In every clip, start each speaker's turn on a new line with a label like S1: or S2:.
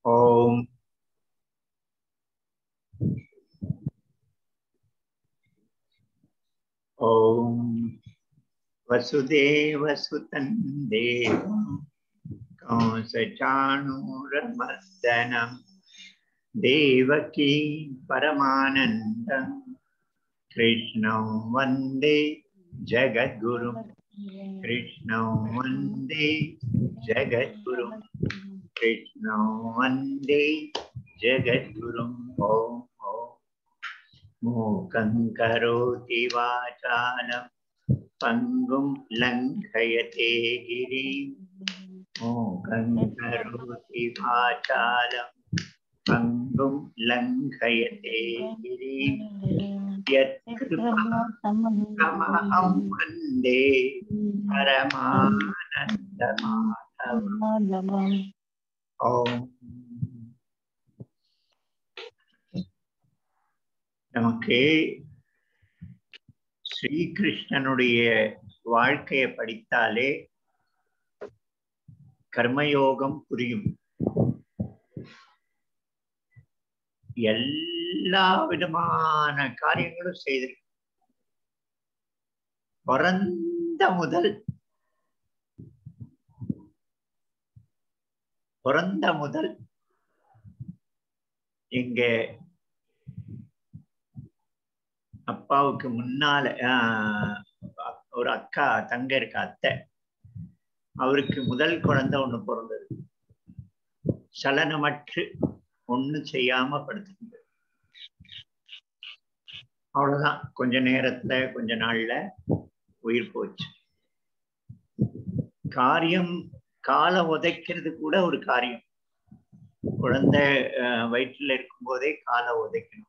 S1: ஓம் ஓம் வசுதேவசுதன் தேவம் கௌசச்சாணூரமர்தனம் தேவகி பரமானந்தம் கிருஷ்ணம் வந்தே ஜகத்குரும் கிருஷ்ணம் வந்தே ஜகத்குரும் कृष्णं वन्दे जगद्गुरुं ॐ ॐ मूकं करोति वाचालं पङ्गुं लङ्घयते गिरिं मूकं करोति वाचालं पङ्गुं लङ्घयते गिरिं यत्कृपामहं वन्दे परमानन्दमाधवम् ஓம் நமக்கு ஸ்ரீகிருஷ்ணனுடைய வாழ்க்கையை படித்தாலே கர்மயோகம் புரியும் எல்லா விதமான காரியங்களும் செய்திருக்கு பிறந்த முதல் பிறந்த முதல் எங்க அப்பாவுக்கு முன்னால ஒரு அக்கா தங்க இருக்க அத்தை அவருக்கு முதல் குழந்தை ஒண்ணு பிறந்தது சலனமற்று ஒண்ணும் செய்யாம படுத்துருந்தது அவ்வளவுதான் கொஞ்ச நேரத்துல கொஞ்ச நாள்ல உயிர் போச்சு காரியம் காலை உதைக்கிறது கூட ஒரு காரியம் குழந்தை வயிற்றுல இருக்கும் போதே காலை உதைக்கணும்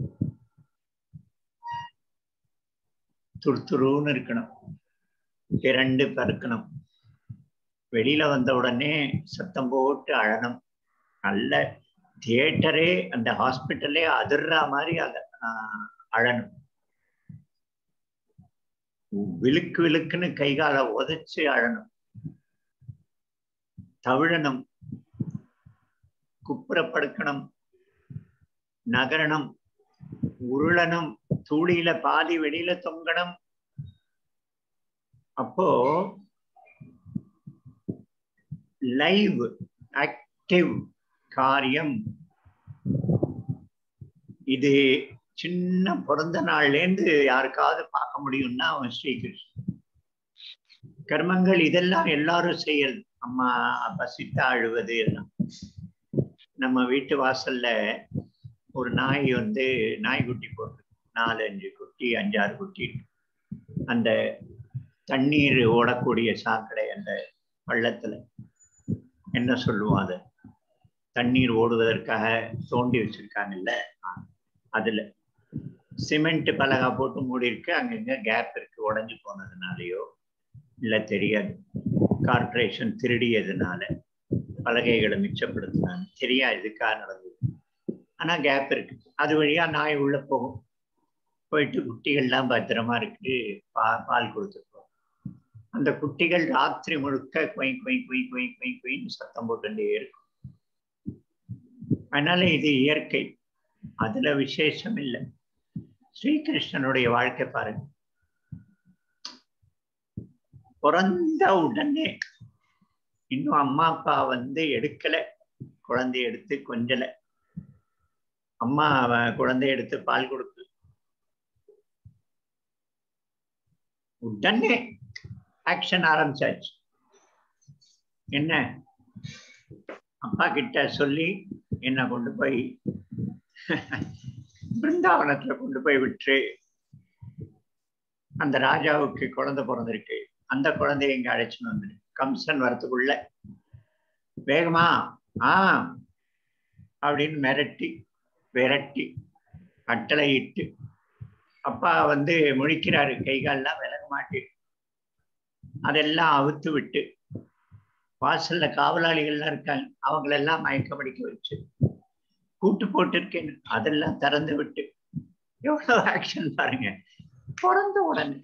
S1: துருத்துருன்னு இருக்கணும் இரண்டு பறக்கணும் வெளியில வந்த உடனே சத்தம் போட்டு அழணும் நல்ல தியேட்டரே அந்த ஹாஸ்பிட்டலே அதிர்ற மாதிரி அத அழணும் விழுக்கு விழுக்குன்னு கை காலை உதைச்சு அழணும் தவிழணும் குப்புறப்படுக்கணும் நகரணம் உருளணும் தூளியில பாதி வெளியில தொங்கணும் அப்போ லைவ் ஆக்டிவ் காரியம் இது சின்ன பிறந்த நாள்லேருந்து யாருக்காவது பார்க்க முடியும்னா அவன் ஸ்ரீகிருஷ்ணன் கர்மங்கள் இதெல்லாம் எல்லாரும் செய்யறது அம்மா பசித்தா அழுவது எல்லாம் நம்ம வீட்டு வாசல்ல ஒரு நாய் வந்து நாய்க்குட்டி போட்டு நாலு அஞ்சு குட்டி அஞ்சாறு குட்டி அந்த தண்ணீர் ஓடக்கூடிய சாக்கடை அந்த பள்ளத்துல என்ன சொல்லுவோம் அதை தண்ணீர் ஓடுவதற்காக தோண்டி வச்சிருக்காங்கல்ல அதுல சிமெண்ட் பலகா போட்டு மூடி இருக்கு அங்கங்க கேப் இருக்கு உடஞ்சு போனதுனாலயோ இல்ல தெரியாது கார்பரேஷன் திருடியதுனால பலகைகளை மிச்சப்படுத்தினாங்க தெரியாது இதுக்காக நடந்தது ஆனா கேப் இருக்கு அது வழியா நாய் உள்ள போகும் போயிட்டு குட்டிகள்லாம் பத்திரமா இருக்கு பா பால் கொடுத்துருப்போம் அந்த குட்டிகள் ராத்திரி முழுக்க கொய் கொய் கொய் கொய் கொய் கொயின்னு சத்தம் போட்டுட்டே இருக்கும் அதனால இது இயற்கை அதுல விசேஷம் இல்லை ஸ்ரீகிருஷ்ணனுடைய வாழ்க்கை பாருங்க பிறந்த உடனே இன்னும் அம்மா அப்பா வந்து எடுக்கல குழந்தைய எடுத்து கொஞ்சல அம்மா குழந்தைய எடுத்து பால் கொடுத்து உடனே ஆக்ஷன் ஆரம்பிச்சாச்சு என்ன அப்பா கிட்ட சொல்லி என்ன கொண்டு போய் பிருந்தாவனத்துல கொண்டு போய் விட்டு அந்த ராஜாவுக்கு குழந்தை பிறந்திருக்கு அந்த குழந்தைய இங்க அழைச்சின்னு வந்துரு கம்சன் வரத்துக்குள்ள வேகமா ஆ அப்படின்னு மிரட்டி விரட்டி கட்டளை இட்டு அப்பா வந்து முழிக்கிறாரு கை கால்லாம் விலக மாட்டி அதெல்லாம் அவுத்து விட்டு வாசல்ல காவலாளிகள்லாம் இருக்காங்க அவங்களெல்லாம் மயக்கமடிக்க வச்சு கூட்டு போட்டிருக்கேன் அதெல்லாம் திறந்து விட்டு எவ்வளவு ஆக்ஷன் பாருங்க பிறந்த உடனே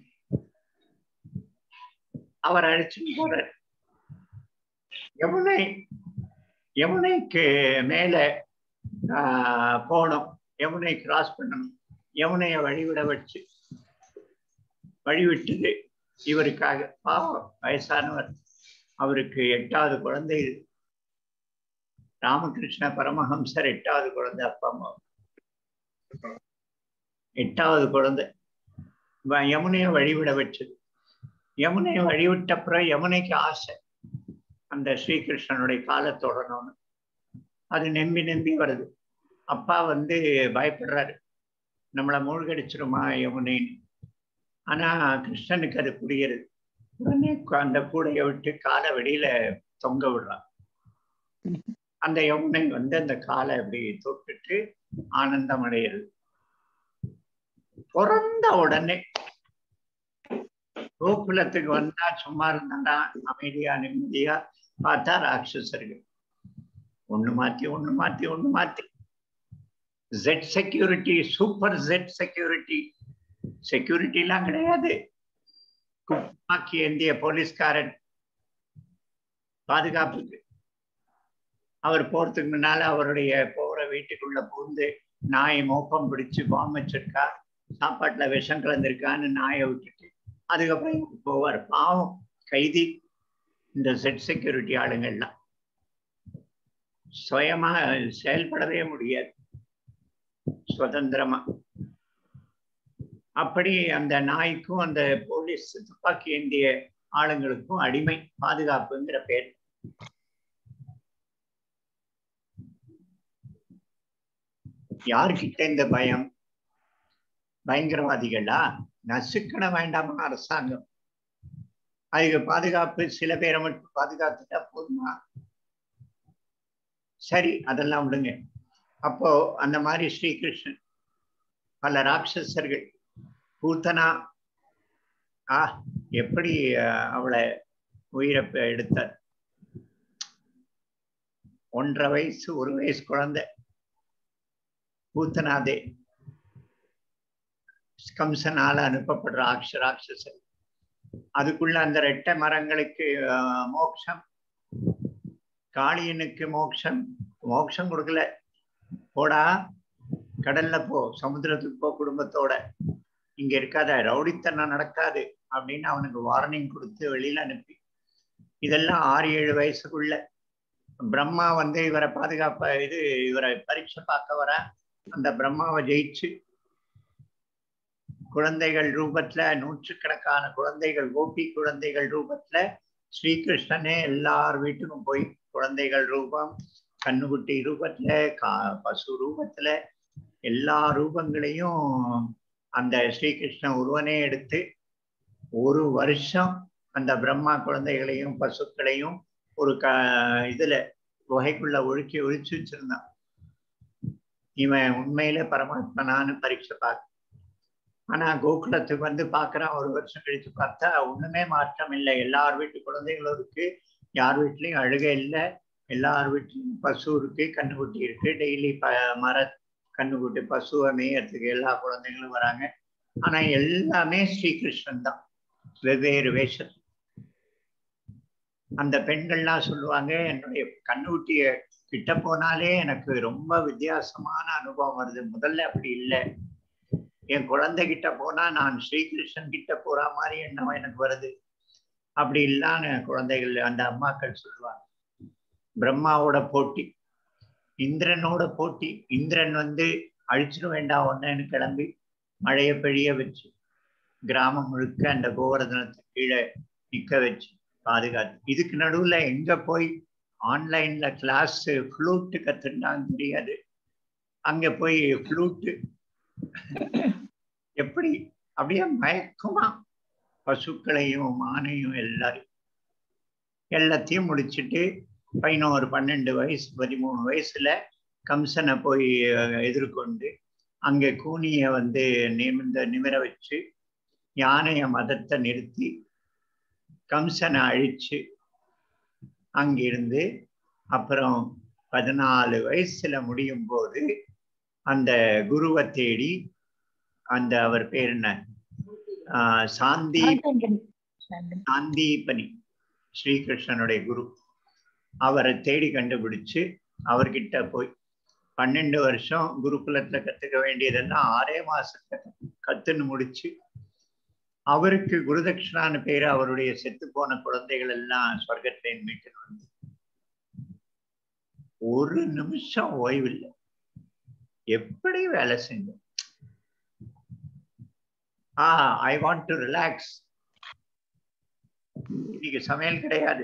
S1: அவர் அழைச்சுன்னு போறார் யமுனை யமுனைக்கு மேல ஆஹ், போகணும் யமுனை கிராஸ் பண்ணணும் யமுனையை வழிவிட வச்சு வழிவிட்டது இவருக்காக பாவம் வயசானவர் அவருக்கு எட்டாவது குழந்தை ராமகிருஷ்ண பரமஹம்சர் எட்டாவது குழந்தை அப்பா அம்மா எட்டாவது குழந்தை வ- யமுனையை வழிவிட வச்சது யமுனையை வழிவிட்ட அப்புறம் யமுனைக்கு ஆசை அந்த ஸ்ரீகிருஷ்ணனுடைய காலை தொடரணும்னு அது நம்பி நம்பி வருது அப்பா வந்து பயப்படுறாரு நம்மளை மூழ்கடிச்சிருமா யமுனைன்னு ஆனா கிருஷ்ணனுக்கு அது புரியுது உடனே கு- அந்த கூடையை விட்டு காலை வெளியில தொங்க விடுறான் அந்த யமுனை வந்து அந்த காலை அப்படி தொட்டுட்டு ஆனந்தம் அடையுது பிறந்த உடனே கோகுலத்துக்கு வந்தா சும்மா இருந்தானா அமைதியா நிம்மதியா பார்த்தா ராட்சசர்கள் ஒண்ணு மாத்தி ஒண்ணு மாத்தி ஒண்ணு மாத்தி jet security super jet security security எல்லாம் கிடையாது துப்பாக்கி ஏந்திய போலீஸ்காரன் பாதுகாப்புக்கு அவர் போறதுக்கு முன்னால அவருடைய போற வீட்டுக்குள்ள பூந்து நாய் மோப்பம் பிடிச்சு பாம்பு வச்சிருக்கா சாப்பாட்டுல விஷம் கலந்திருக்கான்னு நாயை விட்டுட்டு அதுக்கப்புறம் இவரு போவார் பாவம் கைதி இந்த செட் செக்யூரிட்டி ஆளுங்கள்லாம் சுயமா செயல்படவே முடியாது சுதந்திரமா அப்படி அந்த நாய்க்கும் அந்த போலீஸ் துப்பாக்கி ஏந்திய ஆளுங்களுக்கும் அடிமை பாதுகாப்புங்கிற பேர் யார்கிட்ட இந்த பயம் பயங்கரவாதிகளா நசுக்கண வேண்டாமா அரசாங்கம் அதுக்கு பாதுகாப்பு சில பேரை மட்டும் பாதுகாத்துட்டா போதுமா சரி அதெல்லாம் விடுங்க அப்போ அந்த மாதிரி ஸ்ரீகிருஷ்ணன் பல ராட்சசர்கள் பூத்தனா ஆ எப்படி அஹ், அவளை உயிரை ப- எடுத்தார் ஒன்றரை வயசு ஒரு வயசு குழந்தை பூத்தனாதே கம்சனால அனுப்பப்படுற ராட்ச ராட்சசன் அதுக்குள்ள அந்த ரெட்டை மரங்களுக்கு ஆஹ், மோட்சம் காளியனுக்கு மோட்சம் மோட்சம் கொடுக்கல போடா கடல்ல போ சமுத்திரத்துக்கு போ குடும்பத்தோட இங்க இருக்காத ரவுடித்தனம் நடக்காது அப்படின்னு அவனுக்கு வார்னிங் கொடுத்து வெளியில அனுப்பி இதெல்லாம் ஆறு ஏழு வயசுக்குள்ள பிரம்மா வந்து இவரை பாதுகாப்ப இது இவரை பரீட்சை பார்க்க வர அந்த பிரம்மாவை ஜெயிச்சு குழந்தைகள் ரூபத்துல நூற்றுக்கணக்கான குழந்தைகள் கோபி குழந்தைகள் ரூபத்துல ஸ்ரீகிருஷ்ணனே எல்லார் வீட்டுக்கும் போய் குழந்தைகள் ரூபம் கண்ணுக்குட்டி ரூபத்துல கா பசு ரூபத்துல எல்லா ரூபங்களையும் அந்த ஸ்ரீகிருஷ்ண ஒருவனே எடுத்து ஒரு வருஷம் அந்த பிரம்மா குழந்தைகளையும் பசுக்களையும் ஒரு க இதுல குகைக்குள்ள ஒழுக்கி ஒழிச்சு வச்சிருந்தான் இவன் உண்மையில பரமாத்மனான்னு பரீட்சை பார்க்க ஆனா கோகுலத்துக்கு வந்து பார்க்கறான் ஒரு வருஷம் கழிச்சு பார்த்தா ஒண்ணுமே மாற்றம் இல்லை எல்லார் வீட்டு குழந்தைகளும் இருக்கு யார் வீட்லயும் அழுகை இல்லை எல்லார் வீட்லயும் பசு இருக்கு கண்ணுக்குட்டி இருக்கு டெய்லி ப மர கண்ணுக்குட்டி பசுவை மேயறதுக்கு எல்லா குழந்தைகளும் வராங்க ஆனா எல்லாமே ஸ்ரீகிருஷ்ணன் தான் வெவ்வேறு வேஷம் அந்த பெண்கள்லாம் சொல்லுவாங்க என்னுடைய கண்ணுக்குட்டிய கிட்ட போனாலே எனக்கு ரொம்ப வித்தியாசமான அனுபவம் வருது முதல்ல அப்படி இல்லை என் குழந்தை கிட்ட போனா நான் ஸ்ரீகிருஷ்ணன் கிட்ட போற மாதிரி எண்ணம் எனக்கு வருது அப்படி இல்லான்னு குழந்தைகள் அந்த அம்மாக்கள் சொல்லுவாங்க பிரம்மாவோட போட்டி இந்திரனோட போட்டி இந்திரன் வந்து அழிச்சிட வேண்டாம் ஒன்னு கிளம்பி மழைய பெழிய வச்சு கிராமம் முழுக்க அந்த கோவர்தனத்தை கீழே நிக்க வச்சு பாதுகாத்து இதுக்கு நடுவுல எங்க போய் ஆன்லைன்ல கிளாஸ் ஃப்ளூட்டு கத்துட்டான்னு தெரியாது அங்க போய் ஃப்ளூட்டு எப்படி அப்படியே மயக்குமா பசுக்களையும் மானையும் எல்லாரையும் எல்லாத்தையும் முடிச்சுட்டு பதினோரு பன்னெண்டு வயசு பதிமூணு வயசுல கம்சனை போய் அஹ், எதிர்கொண்டு அங்கே கூனிய வந்து நிமிர்ந்த நிமிர வச்சு யானைய மதத்தை நிறுத்தி கம்சனை அழிச்சு அங்கிருந்து அப்புறம் பதினாலு வயசுல முடியும் போது அந்த குருவை தேடி அந்த அவர் பேர் என்ன ஆஹ் சாந்தி சாந்தீபனி ஸ்ரீகிருஷ்ணனுடைய குரு அவரை தேடி கண்டுபிடிச்சு அவர்கிட்ட போய் பன்னெண்டு வருஷம் குருகுலத்துல கத்துக்க வேண்டியதெல்லாம் ஆறே மாசத்துல கத்துன்னு முடிச்சு அவருக்கு குருதட்சிணான்னு பேரு அவருடைய செத்து போன குழந்தைகள் எல்லாம் சொர்க்கத்தை மீட்டு வந்து ஒரு நிமிஷம் ஓய்வில்லை எப்படி வேலை செஞ்சோம் ஆ ஐ வாண்ட் டு ரிலாக்ஸ் இன்னைக்கு சமையல் கிடையாது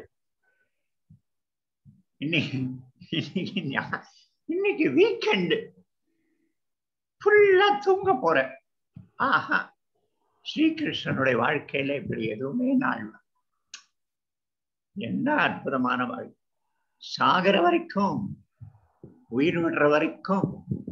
S1: இன்னைக்கு இன்னைக்கு ஞா- இன்னைக்கு வீக்கெண்டு ஃபுல்லா தூங்க போறேன் ஆஹா ஸ்ரீகிருஷ்ணனுடைய வாழ்க்கையில இப்படி எதுவுமே நாள் வ- என்ன அற்புதமான வாழ்க்கை சாகர வரைக்கும் உயிர் விடுற வரைக்கும்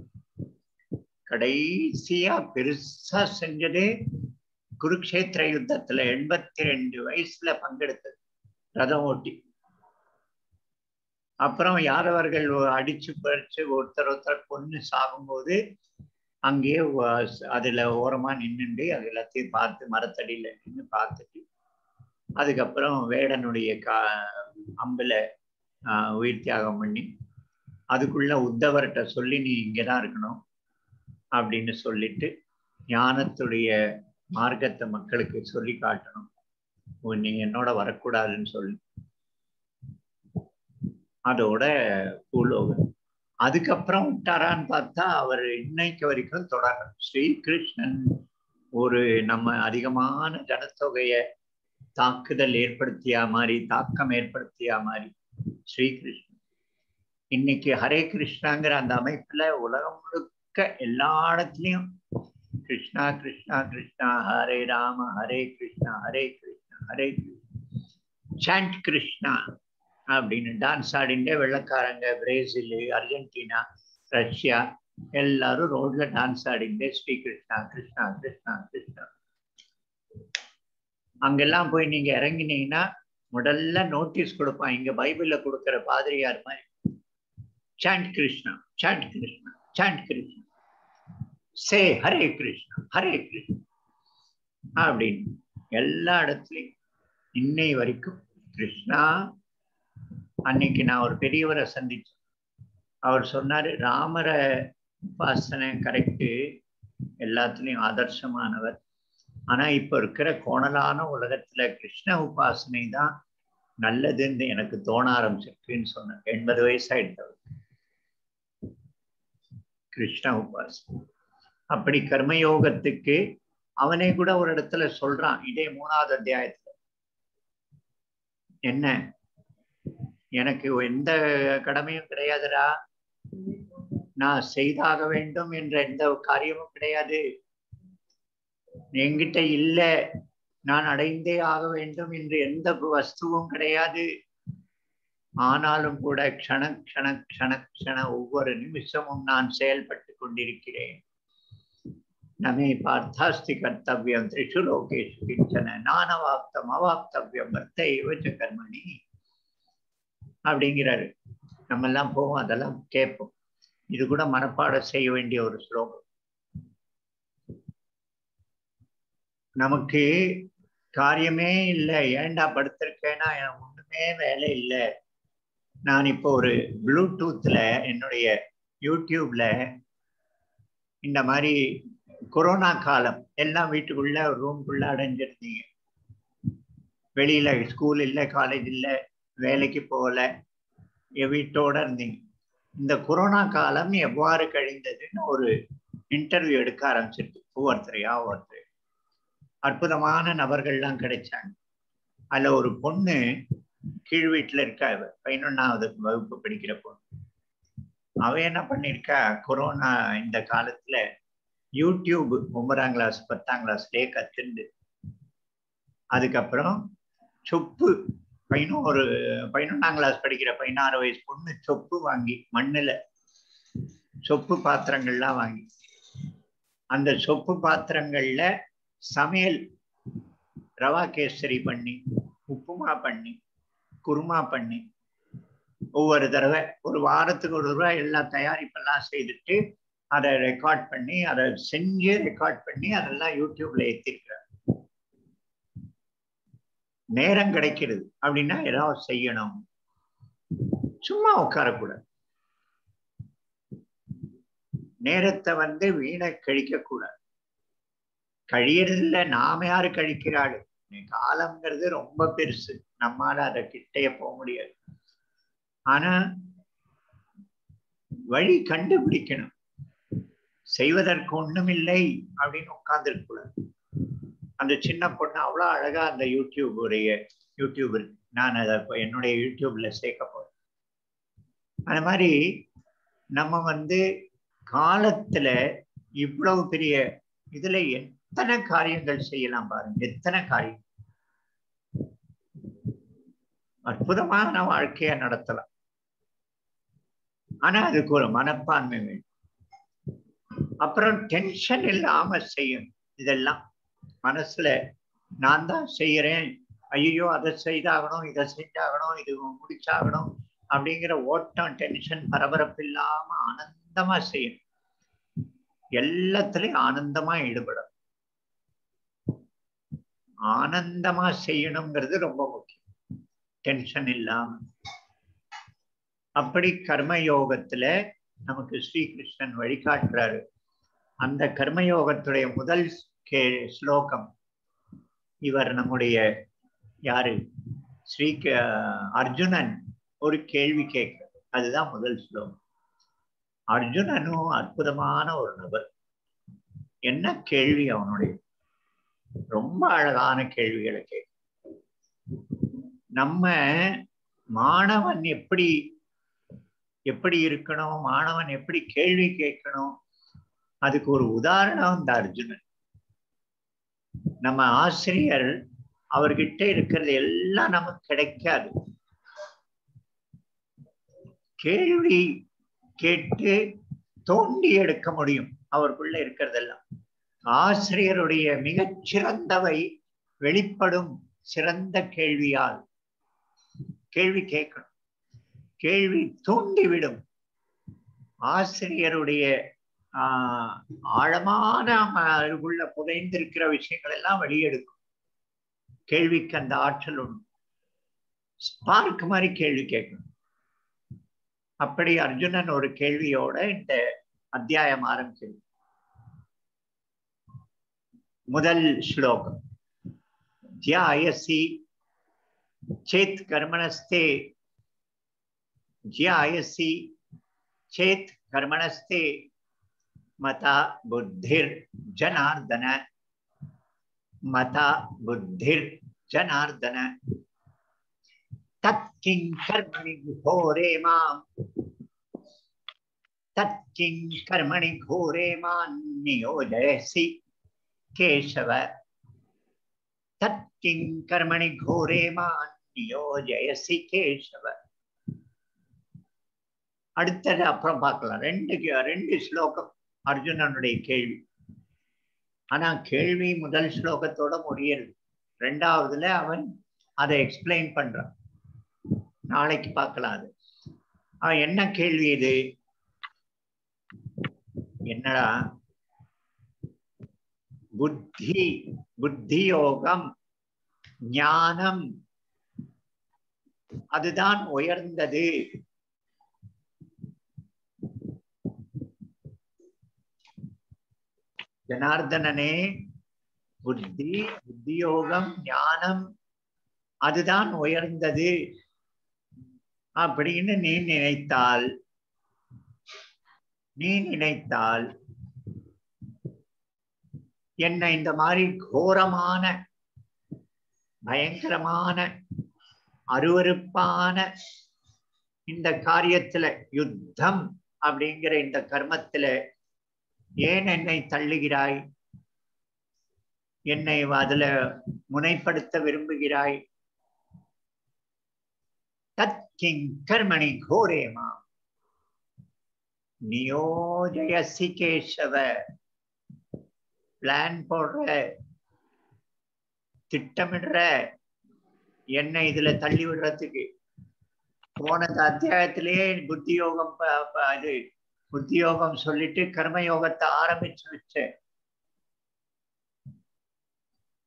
S1: கடைசியா பெருசா செஞ்சதே குருக்ஷேத்திர யுத்தத்துல எண்பத்தி ரெண்டு வயசுல பங்கெடுத்தது ரதம் ஓட்டி அப்புறம் யாரவர்கள் அடிச்சு பறிச்சு ஒருத்தர் ஒருத்தர் பொண்ணு சாகும்போது அங்கேயே வ- அதுல ஓரமா நின்னுண்டு அது எல்லாத்தையும் பார்த்து மரத்தடியில நின்று பார்த்துட்டு அதுக்கப்புறம் வேடனுடைய கா அம்புல ஆஹ், உயிர் தியாகம் பண்ணி அதுக்குள்ள உத்தவர்கிட்ட சொல்லி நீ இங்கதான் இருக்கணும் அப்படின்னு சொல்லிட்டு ஞானத்துடைய மார்க்கத்தை மக்களுக்கு சொல்லி காட்டணும் ஓ, நீ என்னோட வரக்கூடாதுன்னு சொல்லி அதோட பூலோகம் அதுக்கப்புறம் விட்டாரான்னு பார்த்தா அவர் இன்னைக்கு வரைக்கும் தொடர் ஸ்ரீகிருஷ்ணன் ஒரு நம்ம அதிகமான ஜனத்தொகைய தாக்குதல் ஏற்படுத்தியா மாதிரி தாக்கம் ஏற்படுத்தியா மாதிரி ஸ்ரீகிருஷ்ணன் இன்னைக்கு ஹரே கிருஷ்ணாங்கிற அந்த அமைப்புல உலகம் முழுக்க எல்லா இடத்துலயும் கிருஷ்ணா கிருஷ்ணா கிருஷ்ணா ஹரே ராம ஹரே கிருஷ்ணா ஹரே கிருஷ்ணா ஹரே சாண்ட் கிருஷ்ணா அப்படின்னு டான்ஸ் ஆடிண்டே வெள்ளக்காரங்க பிரேசில் அர்ஜென்டினா ரஷ்யா எல்லாரும் ரோட்ல டான்ஸ் ஆடிண்டே ஸ்ரீ கிருஷ்ணா கிருஷ்ணா கிருஷ்ணா கிருஷ்ணா அங்கெல்லாம் போய் நீங்க இறங்கினீங்கன்னா முதல்ல நோட்டீஸ் கொடுப்பான் இங்க பைபிள்ல கொடுக்கிற பாதிரியார் மாதிரி chant Krishna chant Krishna chant Krishna say Hare Krishna Hare Krishna அப்படின்னு எல்லா இடத்துலயும் இன்னை வரைக்கும் கிருஷ்ணா அன்னைக்கு நான் ஒரு பெரியவரை சந்திச்சேன் அவர் சொன்னாரு ராமரை உபாசனை கரெக்டு எல்லாத்துலயும் ஆதர்சமானவர் ஆனா இப்ப இருக்கிற கோணலான உலகத்துல கிருஷ்ண உபாசனை தான் நல்லதுன்னு எனக்கு தோண ஆரம்பிச்சிருக்குன்னு சொன்னார் எண்பது வயசாயிட்டவர் கிருஷ்ண உபாசனை அப்படி கர்மயோகத்துக்கு அவனே கூட ஒரு இடத்துல சொல்றான் இதே மூணாவது அத்தியாயத்துல என்ன எனக்கு எந்த கடமையும் கிடையாதுடா நான் செய்தாக வேண்டும் என்ற எந்த காரியமும் கிடையாது என்கிட்ட இல்ல நான் அடைந்தே ஆக வேண்டும் என்று எந்த வஸ்துவும் கிடையாது ஆனாலும் கூட க்ஷண க்ஷண க்ஷண க்ஷண ஒவ்வொரு நிமிஷமும் நான் செயல்பட்டு கொண்டிருக்கிறேன் நமே பார்த்தாஸ்தி கர்த்தவியம் திரிஷு லோகேஷு கிஞ்சன நானவாப்தம் அவாப்தவியம் வர்த்த இவச்ச கர்மணி அப்படிங்கிறாரு நம்ம எல்லாம் போவோம் அதெல்லாம் கேட்போம் இது கூட மனப்பாடம் செய்ய வேண்டிய ஒரு ஸ்லோகம் நமக்கு காரியமே இல்லை ஏன்டா படுத்திருக்கேன்னா எனக்கு ஒண்ணுமே வேலை இல்லை நான் இப்போ ஒரு ப்ளூடூத்ல என்னுடைய யூடியூப்ல இந்த மாதிரி கொரோனா காலம் எல்லாம் வீட்டுக்குள்ள ரூம்குள்ள அடைஞ்சிருந்தீங்க வெளியில ஸ்கூல் இல்லை காலேஜ் இல்லை வேலைக்கு போகல என் வீட்டோட இருந்தீங்க இந்த கொரோனா காலம் எவ்வாறு கழிந்ததுன்னு ஒரு இன்டர்வியூ எடுக்க ஆரம்பிச்சிருக்கு ஒவ்வொருத்தரையா ஒவ்வொருத்தர் அற்புதமான நபர்கள்லாம் கிடைச்சாங்க அதுல ஒரு பொண்ணு கீழ் வீட்டுல இருக்கா இவ பதினொன்னாவது வகுப்பு படிக்கிற பொண்ணு அவ என்ன பண்ணிருக்கா கொரோனா இந்த காலத்துல யூடியூப் ஒன்பதாம் கிளாஸ் பத்தாம் கிளாஸ்லயே கத்துண்டு அதுக்கப்புறம் சொப்பு பதினோரு பதினொன்னாம் கிளாஸ் படிக்கிற பதினாறு வயசு பொண்ணு சொப்பு வாங்கி மண்ணுல சொப்பு பாத்திரங்கள்லாம் வாங்கி அந்த சொப்பு பாத்திரங்கள்ல சமையல் ரவா கேசரி பண்ணி உப்புமா பண்ணி குருமா பண்ணி ஒவ்வொரு தடவை ஒரு வாரத்துக்கு ஒரு தடவை எல்லா தயாரிப்பெல்லாம் செய்துட்டு அதை ரெக்கார்ட் பண்ணி அதை செஞ்சு ரெக்கார்ட் பண்ணி அதெல்லாம் யூடியூப்ல ஏத்திருக்கிறார் நேரம் கிடைக்கிறது அப்படின்னா ஏதாவது செய்யணும் சும்மா உட்காரக்கூடாது நேரத்தை வந்து வீண கழிக்க கூடாது கழியறதில்ல நாம யாரு கழிக்கிறாள் காலம்ங்கிறது ரொம்ப பெருசு நம்மால அதை கிட்டைய போக முடியாது ஆனா வழி கண்டுபிடிக்கணும் செய்வதற்கு ஒண்ணுமில்லை அப்படின்னு உட்கார்ந்துருக்க கூடாது அந்த சின்ன பொண்ணு அவ்வளோ அழகா அந்த யூடியூப் உடைய யூடியூப் இருக்கு நான் அதை என்னுடைய யூடியூப்ல சேர்க்க போறேன் அந்த மாதிரி நம்ம வந்து காலத்துல இவ்வளவு பெரிய இதுல எத்தனை காரியங்கள் செய்யலாம் பாருங்க எத்தனை காரியம் அற்புதமான வாழ்க்கைய நடத்தலாம் ஆனா அதுக்கு ஒரு மனப்பான்மை வேணும் அப்புறம் டென்ஷன் இல்லாம செய்யணும் இதெல்லாம் மனசுல நான் தான் செய்யறேன் ஐயோ அதை செய்தாகணும் இதை செஞ்சாகணும் இது முடிச்சாகணும் அப்படிங்கிற ஓட்டம் டென்ஷன் பரபரப்பு இல்லாம ஆனந்தமா செய்யணும் எல்லாத்துலயும் ஆனந்தமா ஈடுபடும் ஆனந்தமா செய்யணுங்கிறது ரொம்ப முக்கியம் டென்ஷன் இல்லாம அப்படி கர்மயோகத்துல நமக்கு ஸ்ரீகிருஷ்ணன் வழிகாட்டுறாரு அந்த கர்மயோகத்துடைய முதல் கே ஸ்லோகம் இவர் நம்முடைய யாரு ஸ்ரீ அர்ஜுனன் ஒரு கேள்வி கேட்கிறார் அதுதான் முதல் ஸ்லோகம் அர்ஜுனனும் அற்புதமான ஒரு நபர் என்ன கேள்வி அவனுடைய ரொம்ப அழகான கேள்விகளை கேட்க நம்ம மாணவன் எப்படி எப்படி இருக்கணும் மாணவன் எப்படி கேள்வி கேட்கணும் அதுக்கு ஒரு உதாரணம் இந்த அர்ஜுனன் நம்ம ஆசிரியர் அவர்கிட்ட இருக்கிறது எல்லாம் நமக்கு கிடைக்காது கேள்வி கேட்டு தோண்டி எடுக்க முடியும் அவருக்குள்ள இருக்கிறதெல்லாம் ஆசிரியருடைய மிகச்சிறந்தவை வெளிப்படும் சிறந்த கேள்வியால் கேள்வி கேட்கணும் கேள்வி தூண்டிவிடும் ஆசிரியருடைய ஆஹ் ஆழமான உள்ள புதைந்திருக்கிற விஷயங்கள் எல்லாம் வெளியெடுக்கும் கேள்விக்கு அந்த ஆற்றல் உண்டு ஸ்பார்க் மாதிரி கேள்வி கேட்கணும் அப்படி அர்ஜுனன் ஒரு கேள்வியோட இந்த அத்தியாயம் ஆரம்பிக்கிறது முதல் ஸ்லோகம் தியாயசி சேத் கர்மணஸ்தே ஜியாயசி சேத் கர்மணஸ்தே மதா புத்திர் ஜனார்தன மதா புத்திர் ஜனார்தன தத்கிங் கர்மணி घोरे மாம் தத்கிங் கர்மணி घोरे மாம் நியோஜயசி கேசவ தத்கிங் கர்மணி घोरे மாம் நியோஜயசி கேசவ அடுத்தது அப்புறம் பார்க்கலாம் ரெண்டு ரெண்டு ஸ்லோகம் அர்ஜுனனுடைய கேள்வி ஆனா கேள்வி முதல் ஸ்லோகத்தோட முடியறது ரெண்டாவதுல அவன் அதை எக்ஸ்பிளைன் பண்றான் நாளைக்கு பார்க்கலாம் அது அவன் என்ன கேள்வி இது என்னடா புத்தி புத்தி யோகம் ஞானம் அதுதான் உயர்ந்தது ஜனார்தனனே புத்தி புத்தியோகம் ஞானம் அதுதான் உயர்ந்தது அப்படின்னு நீ நினைத்தால் நீ நினைத்தால் என்ன இந்த மாதிரி கோரமான பயங்கரமான அருவருப்பான இந்த காரியத்துல யுத்தம் அப்படிங்கிற இந்த கர்மத்துல ஏன் என்னை தள்ளுகிறாய் என்னை அதுல முனைப்படுத்த விரும்புகிறாய் தத்கிங் கர்மணி கோரேமா நியோஜயசி கேசவ பிளான் போடுற திட்டமிடுற என்னை இதுல தள்ளி விடுறதுக்கு போன அத்தியாயத்திலேயே புத்தி யோகம் இது புத்தி யோகம் சொல்லிட்டு கர்மயோகத்தை ஆரம்பிச்சு வச்ச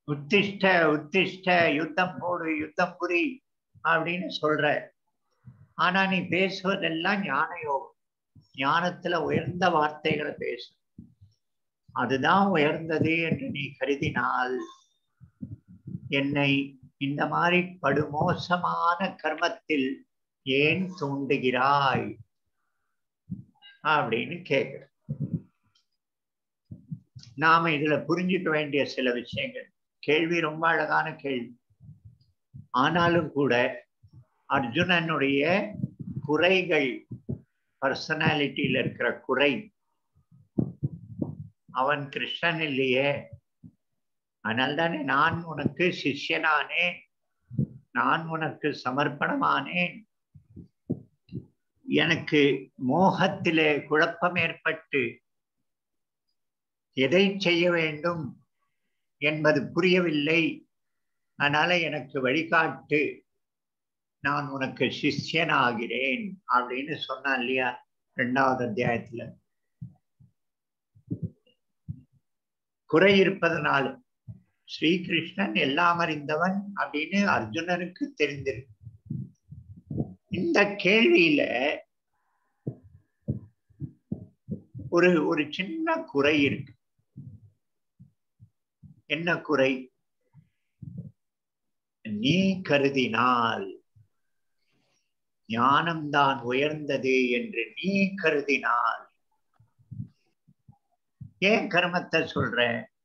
S1: உத்திஷ்ட உத்திஷ்ட யுத்தம் போடு யுத்தம் புரி அப்படின்னு சொல்ற ஆனா நீ பேசுவதெல்லாம் ஞான யோகம் ஞானத்துல உயர்ந்த வார்த்தைகளை பேசு அதுதான் உயர்ந்தது என்று நீ கருதினால் என்னை இந்த மாதிரி படுமோசமான கர்மத்தில் ஏன் தூண்டுகிறாய் அப்படின்னு கேட்கிற நாம இதுல புரிஞ்சுக்க வேண்டிய சில விஷயங்கள் கேள்வி ரொம்ப அழகான கேள்வி ஆனாலும் கூட அர்ஜுனனுடைய குறைகள் பர்சனாலிட்டியில இருக்கிற குறை அவன் கிருஷ்ணன் இல்லையே அதனால் தானே நான் உனக்கு சிஷ்யனானேன் நான் உனக்கு சமர்ப்பணமானேன் எனக்கு மோகத்திலே குழப்பம் ஏற்பட்டு எதை செய்ய வேண்டும் என்பது புரியவில்லை அதனால எனக்கு வழிகாட்டு நான் உனக்கு சிஷ்யனாகிறேன் அப்படின்னு சொன்னான் இல்லையா ரெண்டாவது அத்தியாயத்துல குறை இருப்பதனால ஸ்ரீகிருஷ்ணன் எல்லாம் அறிந்தவன் அப்படின்னு அர்ஜுனனுக்கு தெரிந்திருக்கு இந்த கேள்வியில ஒரு ஒரு சின்ன குறை இருக்கு என்ன குறை நீ கருதினால் ஞானம்தான் உயர்ந்தது என்று நீ கருதினால் ஏன் கர்மத்தை சொல்ற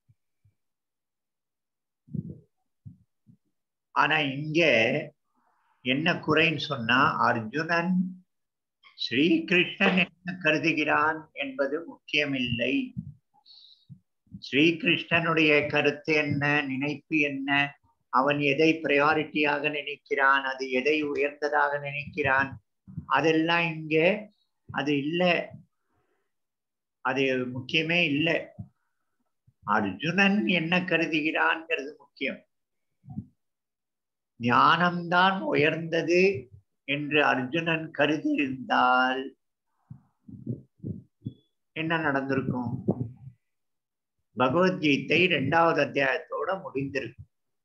S1: ஆனா இங்க என்ன குறைன்னு சொன்னா அர்ஜுனன் ஸ்ரீகிருஷ்ணன் என்ன கருதுகிறான் என்பது முக்கியமில்லை ஸ்ரீகிருஷ்ணனுடைய கருத்து என்ன நினைப்பு என்ன அவன் எதை பிரையாரிட்டியாக நினைக்கிறான் அது எதை உயர்ந்ததாக நினைக்கிறான் அதெல்லாம் இங்க அது இல்லை அது முக்கியமே இல்லை அர்ஜுனன் என்ன கருதுகிறான்ங்கிறது முக்கியம் ஞானம்தான் உயர்ந்தது என்று அர்ஜுனன் கருதி இருந்தால் என்ன நடந்திருக்கும் பகவத்கீதை இரண்டாவது அத்தியாயத்தோட முடிந்திருக்கு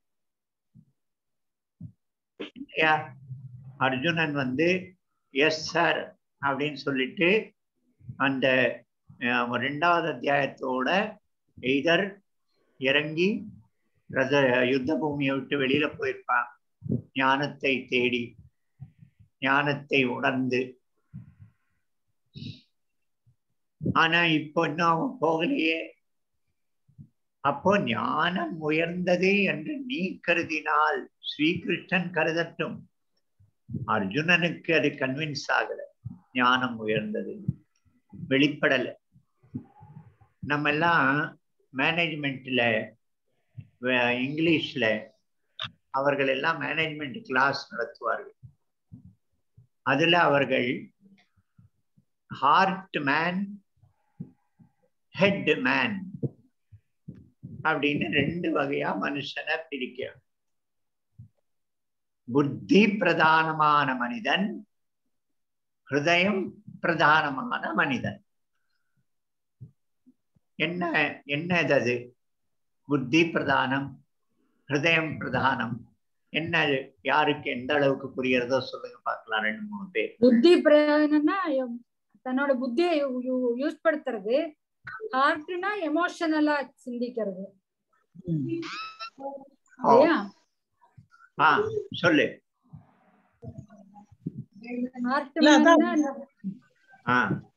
S1: இல்லையா அர்ஜுனன் வந்து எஸ் சார் அப்படின்னு சொல்லிட்டு அந்த அஹ், ரெண்டாவது அத்தியாயத்தோட எய்தர் இறங்கி ரத யுத்த பூமியை விட்டு வெளியில போயிருப்பான் ஞானத்தை தேடி ஞானத்தை உணர்ந்து ஆனா இப்போ இன்னும் அவன் போகலையே அப்போ ஞானம் உயர்ந்தது என்று நீ கருதினால் ஸ்ரீகிருஷ்ணன் கருதட்டும் அர்ஜுனனுக்கு அது கன்வின்ஸ் ஆகல ஞானம் உயர்ந்தது வெளிப்படல நம்ம எல்லாம் மேனேஜ்மெண்ட்ல இங்கிலீஷ்ல அவர்கள் எல்லாம் மேனேஜ்மெண்ட் கிளாஸ் நடத்துவார்கள் அதுல அவர்கள் ஹார்ட் மேன் ஹெட் மேன் அப்படின்னு ரெண்டு வகையா மனுஷனை பிரிக்க புத்தி பிரதானமான மனிதன் ஹிருதயம் பிரதானமான மனிதன் என்ன என்ன இது அது புத்தி பிரதானம் ஹிருதயம் பிரதானம் என்ன அது? யாருக்கு எந்த அளவுக்கு புரியறதோ சொல்லுங்க பார்க்கலாம் ரெண்டு மூணு பேர்
S2: புத்தி பிரயோஜனம்னா எம்- தன்னோட புத்தியை யூஸ் படுத்துறது ஹார்ட்னா எமோஷனலா சிந்திக்கிறது இல்லையா
S1: ஆ சொல்லு
S2: ஹார்ட்
S3: இல்ல, அதான்.
S1: ஆ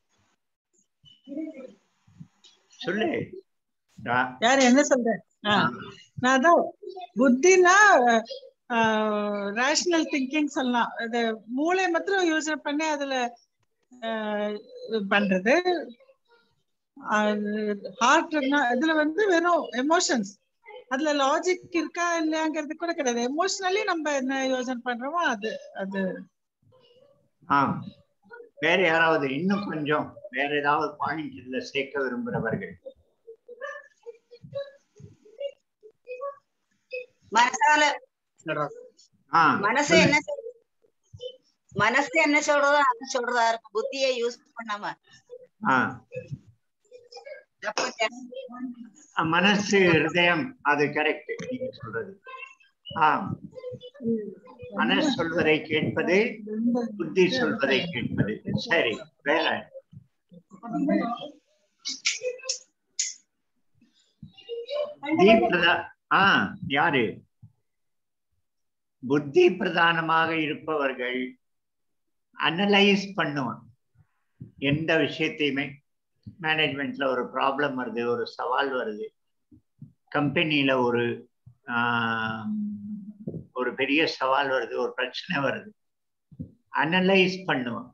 S1: சொல்லு ஆ,
S3: யாரு என்ன சொல்ற ஆ, நான் அதான் புத்தினா ரேஷனல் திங்கிங் சொல்லலாம் அது மூளை மாத்திரம் யூஸ் பண்ணி அதுல ஆஹ், இது பண்றது ஹார்ட்னா இதுல வந்து வெறும் எமோஷன்ஸ் அதுல லாஜிக் இருக்கா இல்லையாங்கிறது கூட கிடையாது எமோஷனலி நம்ம என்ன யோசனை பண்றோமோ அது அது
S1: ஆ வேற யாராவது இன்னும் கொஞ்சம் வேற ஏதாவது பாயிண்ட் இதுல சேர்க்க விரும்புறவர்கள்
S4: மனசால
S1: ஆ
S4: மனசு என்ன சொல்- மனசு என்ன சொல்றதோ அது சொல்றதா இருக்கும் புத்தியை யூஸ் பண்ணாம
S1: ஆ
S4: அப்ப ஜன-
S1: மனசு ஹிருதயம் அது கரெக்ட் நீங்க சொல்றது ஆம் மனசு சொல்வதை கேட்பது புத்தி சொல்வதை கேட்பது சரி வேற புத்தி பிரதா- ஆ யாரு புத்தி பிரதானமாக இருப்பவர்கள் அனலைஸ் பண்ணுவான் எந்த விஷயத்தையுமே மேனேஜ்மெண்ட்ல ஒரு ப்ராப்ளம் வருது ஒரு சவால் வருது கம்பெனியில ஒரு ஆம், ஒரு பெரிய சவால் வருது ஒரு பிரச்சனை வருது அனலைஸ் பண்ணுவான்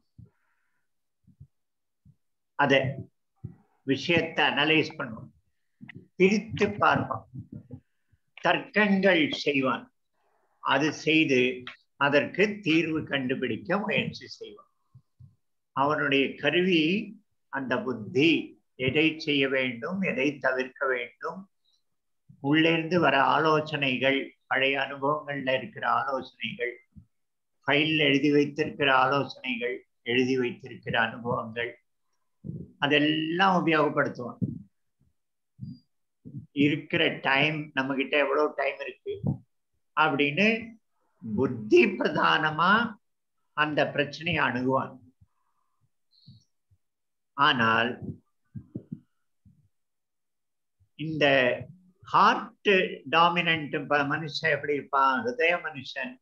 S1: அத விஷயத்தை அனலைஸ் பண்ணுவான் பிரித்து பார்ப்பான் தர்க்கங்கள் செய்வான் அது செய்து அதற்கு தீர்வு கண்டுபிடிக்க முயற்சி செய்வான் அவனுடைய கருவி அந்த புத்தி எதை செய்ய வேண்டும் எதை தவிர்க்க வேண்டும் உள்ளிருந்து வர ஆலோசனைகள் பழைய அனுபவங்கள்ல இருக்கிற ஆலோசனைகள் ஃபைல் எழுதி வைத்திருக்கிற ஆலோசனைகள் எழுதி வைத்திருக்கிற அனுபவங்கள் அதெல்லாம் உபயோகப்படுத்துவான் இருக்கிற டைம் நம்ம கிட்ட எவ்வளவு டைம் இருக்கு அப்படின்னு புத்தி பிரதானமா அந்த பிரச்சனையை அணுகுவான் ஆனால் இந்த ஹார்ட் டாமினன்ட் மனுஷன் எப்படி இருப்பான் ஹிருதய மனுஷன்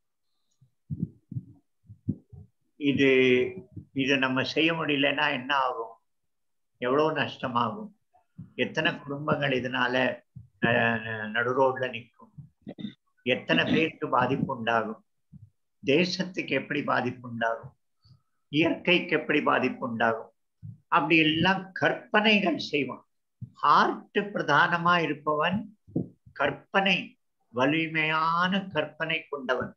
S1: இது இது நம்ம செய்ய முடியலன்னா என்ன ஆகும் எவ்வளவு நஷ்டமாகும் எத்தனை குடும்பங்கள் இதனால அஹ், நடு ரோட்ல நிற்கும் எத்தனை பேருக்கு பாதிப்பு உண்டாகும் தேசத்துக்கு எப்படி பாதிப்பு உண்டாகும் இயற்கைக்கு எப்படி பாதிப்பு உண்டாகும் அப்படி எல்லாம் கற்பனைகள் செய்வான் ஹார்ட் பிரதானமா இருப்பவன் கற்பனை வலிமையான கற்பனை கொண்டவன்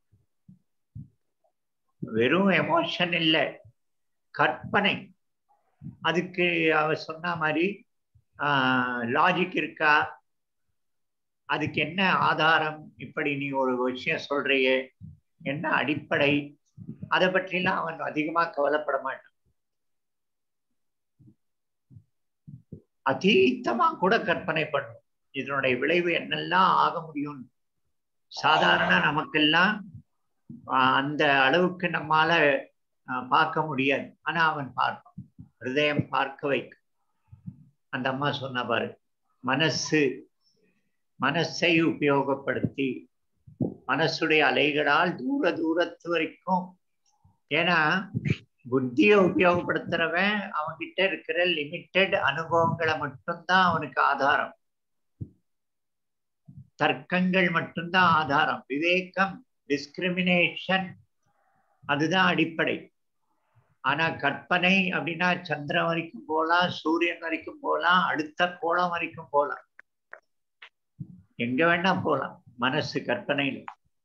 S1: வெறும் எமோஷன் இல்ல கற்பனை அதுக்கு அவ சொன்ன மாதிரி லாஜிக் இருக்கா அதுக்கு என்ன ஆதாரம் இப்படி நீ ஒரு விஷயம் சொல்றியே என்ன அடிப்படை அதை பற்றிலாம் அவன் அதிகமா கவலைப்பட மாட்டான் அதீத்தமா கூட கற்பனை பண்ணும் இதனுடைய விளைவு என்னெல்லாம் ஆக முடியும் சாதாரண நமக்கெல்லாம் ஆஹ், அந்த அளவுக்கு நம்மால ஆஹ், பார்க்க முடியாது ஆனா அவன் பார்ப்பான் ஹிருதயம் பார்க்க வைக்கும் அந்த அம்மா சொன்ன பாரு மனசு மனசை உபயோகப்படுத்தி மனசுடைய அலைகளால் தூர தூரத்து வரைக்கும் ஏன்னா புத்தியை உபயோகப்படுத்துறவன் அவன்கிட்ட இருக்கிற லிமிட்டெட் அனுபவங்களை மட்டும்தான் அவனுக்கு ஆதாரம் தர்க்கங்கள் மட்டும்தான் ஆதாரம் விவேகம் டிஸ்கிரிமினேஷன் அதுதான் அடிப்படை ஆனா கற்பனை அப்படின்னா சந்திரன் வரைக்கும் போலாம் சூரியன் வரைக்கும் போலாம் அடுத்த கோளம் வரைக்கும் போலாம் எங்க வேணா போலாம் மனசு கற்பனையில்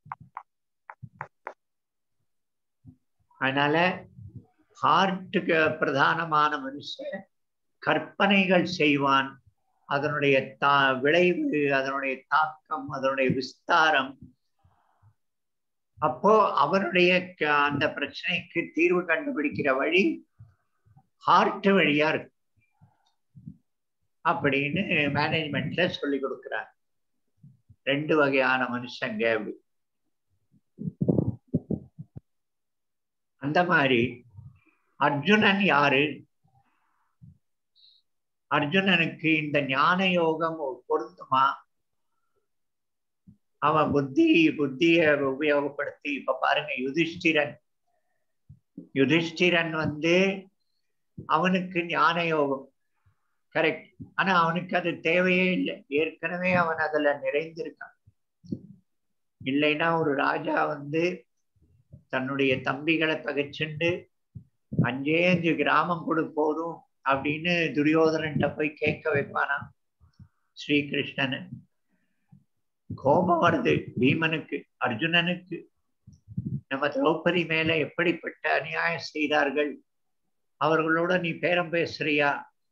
S1: அதனால ஹார்ட்டுக்கு பிரதானமான மனுஷன் கற்பனைகள் செய்வான் அதனுடைய தா விளைவு அதனுடைய தாக்கம் அதனுடைய விஸ்தாரம் அப்போ அவருடைய க- அந்த பிரச்சனைக்கு தீர்வு கண்டுபிடிக்கிற வழி ஹார்ட் வழியா இருக்கு அப்படின்னு மேனேஜ்மெண்ட்ல சொல்லி கொடுக்குறாங்க ரெண்டு வகையான மனுஷங்க அப்படி அந்த மாதிரி அர்ஜுனன் யாரு அர்ஜுனனுக்கு இந்த ஞான யோகம் பொருந்துமா அவன் புத்தி புத்திய உபயோகப்படுத்தி இப்ப பாருங்க யுதிஷ்டிரன் யுதிஷ்டிரன் வந்து அவனுக்கு ஞான யோகம் கரெக்ட் ஆனா அவனுக்கு அது தேவையே இல்லை ஏற்கனவே அவன் அதுல நிறைந்திருக்கான் இல்லைன்னா ஒரு ராஜா வந்து தன்னுடைய தம்பிகளை பகைச்சுண்டு அஞ்சே அஞ்சு கிராமம் கொடு போதும் அப்படின்னு துரியோதனன்ட்ட போய் கேட்க வைப்பானா ஸ்ரீகிருஷ்ணன் கோபம் வருது பீமனுக்கு அர்ஜுனனுக்கு நம்ம திரௌபதி மேல எப்படிப்பட்ட அநியாயம் செய்தார்கள் அவர்களோட நீ பேரம் பேசுறியா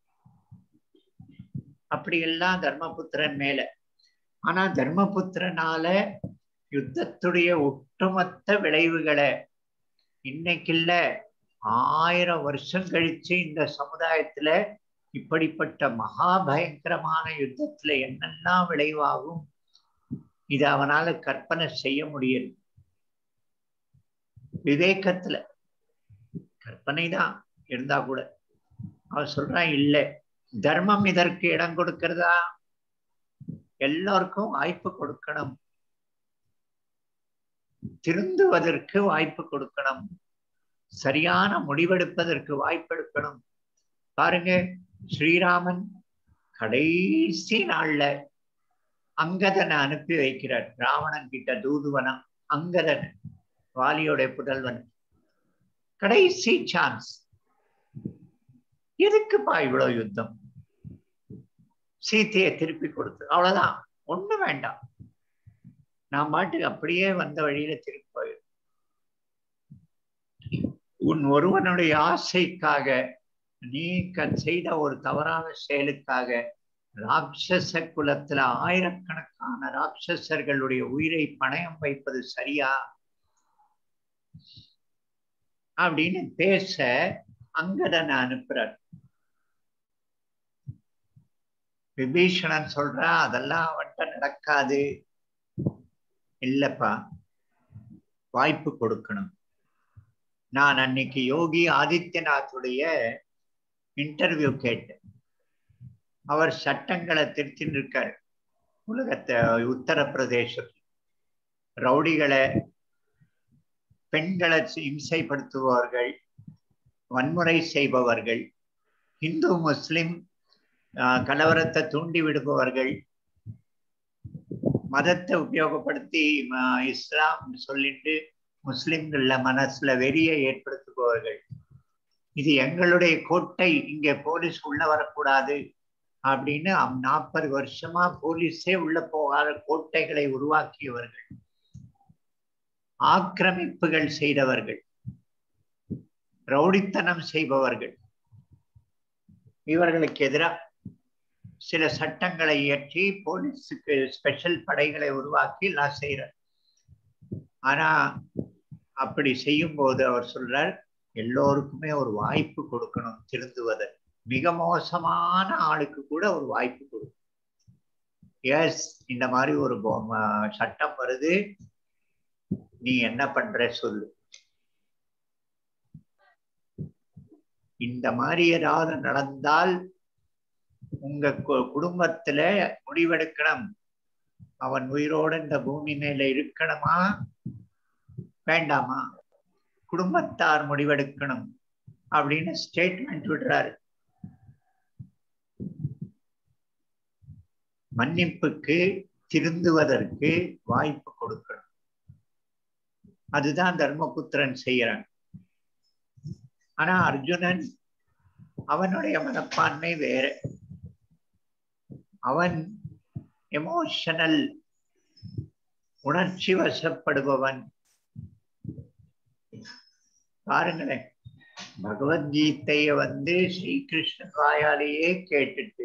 S1: அப்படியெல்லாம் தர்மபுத்திரன் மேல ஆனா தர்மபுத்திரனால யுத்தத்துடைய ஒட்டுமொத்த விளைவுகளை இன்னைக்கு இல்ல ஆயிரம் வருஷம் கழிச்சு இந்த சமுதாயத்துல இப்படிப்பட்ட மகா பயங்கரமான யுத்தத்துல என்னெல்லாம் விளைவாகும் இத அவனால கற்பனை செய்ய முடியல விவேகத்துல கற்பனை தான் இருந்தா கூட அவன் சொல்றான் இல்ல தர்மம் இதற்கு இடம் கொடுக்கிறதா எல்லாருக்கும் வாய்ப்பு கொடுக்கணும் திருந்துவதற்கு வாய்ப்பு கொடுக்கணும் சரியான முடிவெடுப்பதற்கு வாய்ப்பு எடுக்கணும் பாருங்க ஸ்ரீராமன் கடைசி நாள்ல அங்கதனை அனுப்பி வைக்கிறார் ராவணன் கிட்ட தூதுவனம் அங்கதன் வாலியோட புதல்வன் கடைசி சான்ஸ் எதுக்குப்பா இவ்வளவு யுத்தம் சீத்தையை திருப்பி கொடுத்து அவ்வளவுதான் ஒண்ணு வேண்டாம் நான் பாட்டுக்கு அப்படியே வந்த வழியில திருப்பி போயிடும் உன் ஒருவனுடைய ஆசைக்காக நீ க- செய்த ஒரு தவறான செயலுக்காக ராட்சச குலத்துல ஆயிரக்கணக்கான ராட்சசர்களுடைய உயிரை பணயம் வைப்பது சரியா அப்படின்னு பேச அங்கதனை அனுப்புறார் விபீஷணன் சொல்றா அதெல்லாம் அவன்கிட்ட நடக்காது இல்லப்பா வாய்ப்பு கொடுக்கணும் நான் அன்னைக்கு யோகி ஆதித்யநாத்துடைய இன்டர்வியூ கேட்டேன் அவர் சட்டங்களை திருத்தின்னு இருக்காரு உலகத்தை உத்தரப்பிரதேசத்தில் ரவுடிகளை பெண்களை இம்சைப்படுத்துபவர்கள் வன்முறை செய்பவர்கள் இந்து முஸ்லிம் ஆஹ், கலவரத்தை தூண்டி விடுபவர்கள் மதத்தை உபயோகப்படுத்தி ம- இஸ்லாம் சொல்லிட்டு முஸ்லிம்கள மனசுல வெறியை ஏற்படுத்துபவர்கள் இது எங்களுடைய கோட்டை இங்க போலீஸ் உள்ள வரக்கூடாது அப்படின்னு நாற்பது வருஷமா போலீஸே உள்ள போகாத கோட்டைகளை உருவாக்கியவர்கள் ஆக்கிரமிப்புகள் செய்தவர்கள் ரவுடித்தனம் செய்பவர்கள் இவர்களுக்கு எதிராக சில சட்டங்களை இயற்றி போலீஸுக்கு ஸ்பெஷல் படைகளை உருவாக்கி எல்லாம் செய்யறார் ஆனா அப்படி செய்யும் போது அவர் சொல்றார் எல்லோருக்குமே ஒரு வாய்ப்பு கொடுக்கணும் திருந்துவதை மிக மோசமான ஆளுக்கு கூட ஒரு வாய்ப்பு கொடுக்கும் எஸ் இந்த மாதிரி ஒரு பொ- ம- சட்டம் வருது நீ என்ன பண்ற சொல்லு இந்த மாதிரி ஏதாவது நடந்தால் உங்க கு- குடும்பத்துல முடிவெடுக்கணும் அவன் உயிரோட இந்த பூமி மேல இருக்கணுமா வேண்டாமா குடும்பத்தார் முடிவெடுக்கணும் அப்படின்னு ஸ்டேட்மெண்ட் விடுறாரு மன்னிப்புக்கு திருந்துவதற்கு வாய்ப்பு கொடுக்கணும் அதுதான் தர்மபுத்திரன் செய்யறான் ஆனா அர்ஜுனன் அவனுடைய மனப்பான்மை வேற அவன் எமோஷனல் உணர்ச்சி வசப்படுபவன் பாருங்களேன் பகவத்கீதைய வந்து ஸ்ரீகிருஷ்ணன் வாயாலேயே கேட்டுட்டு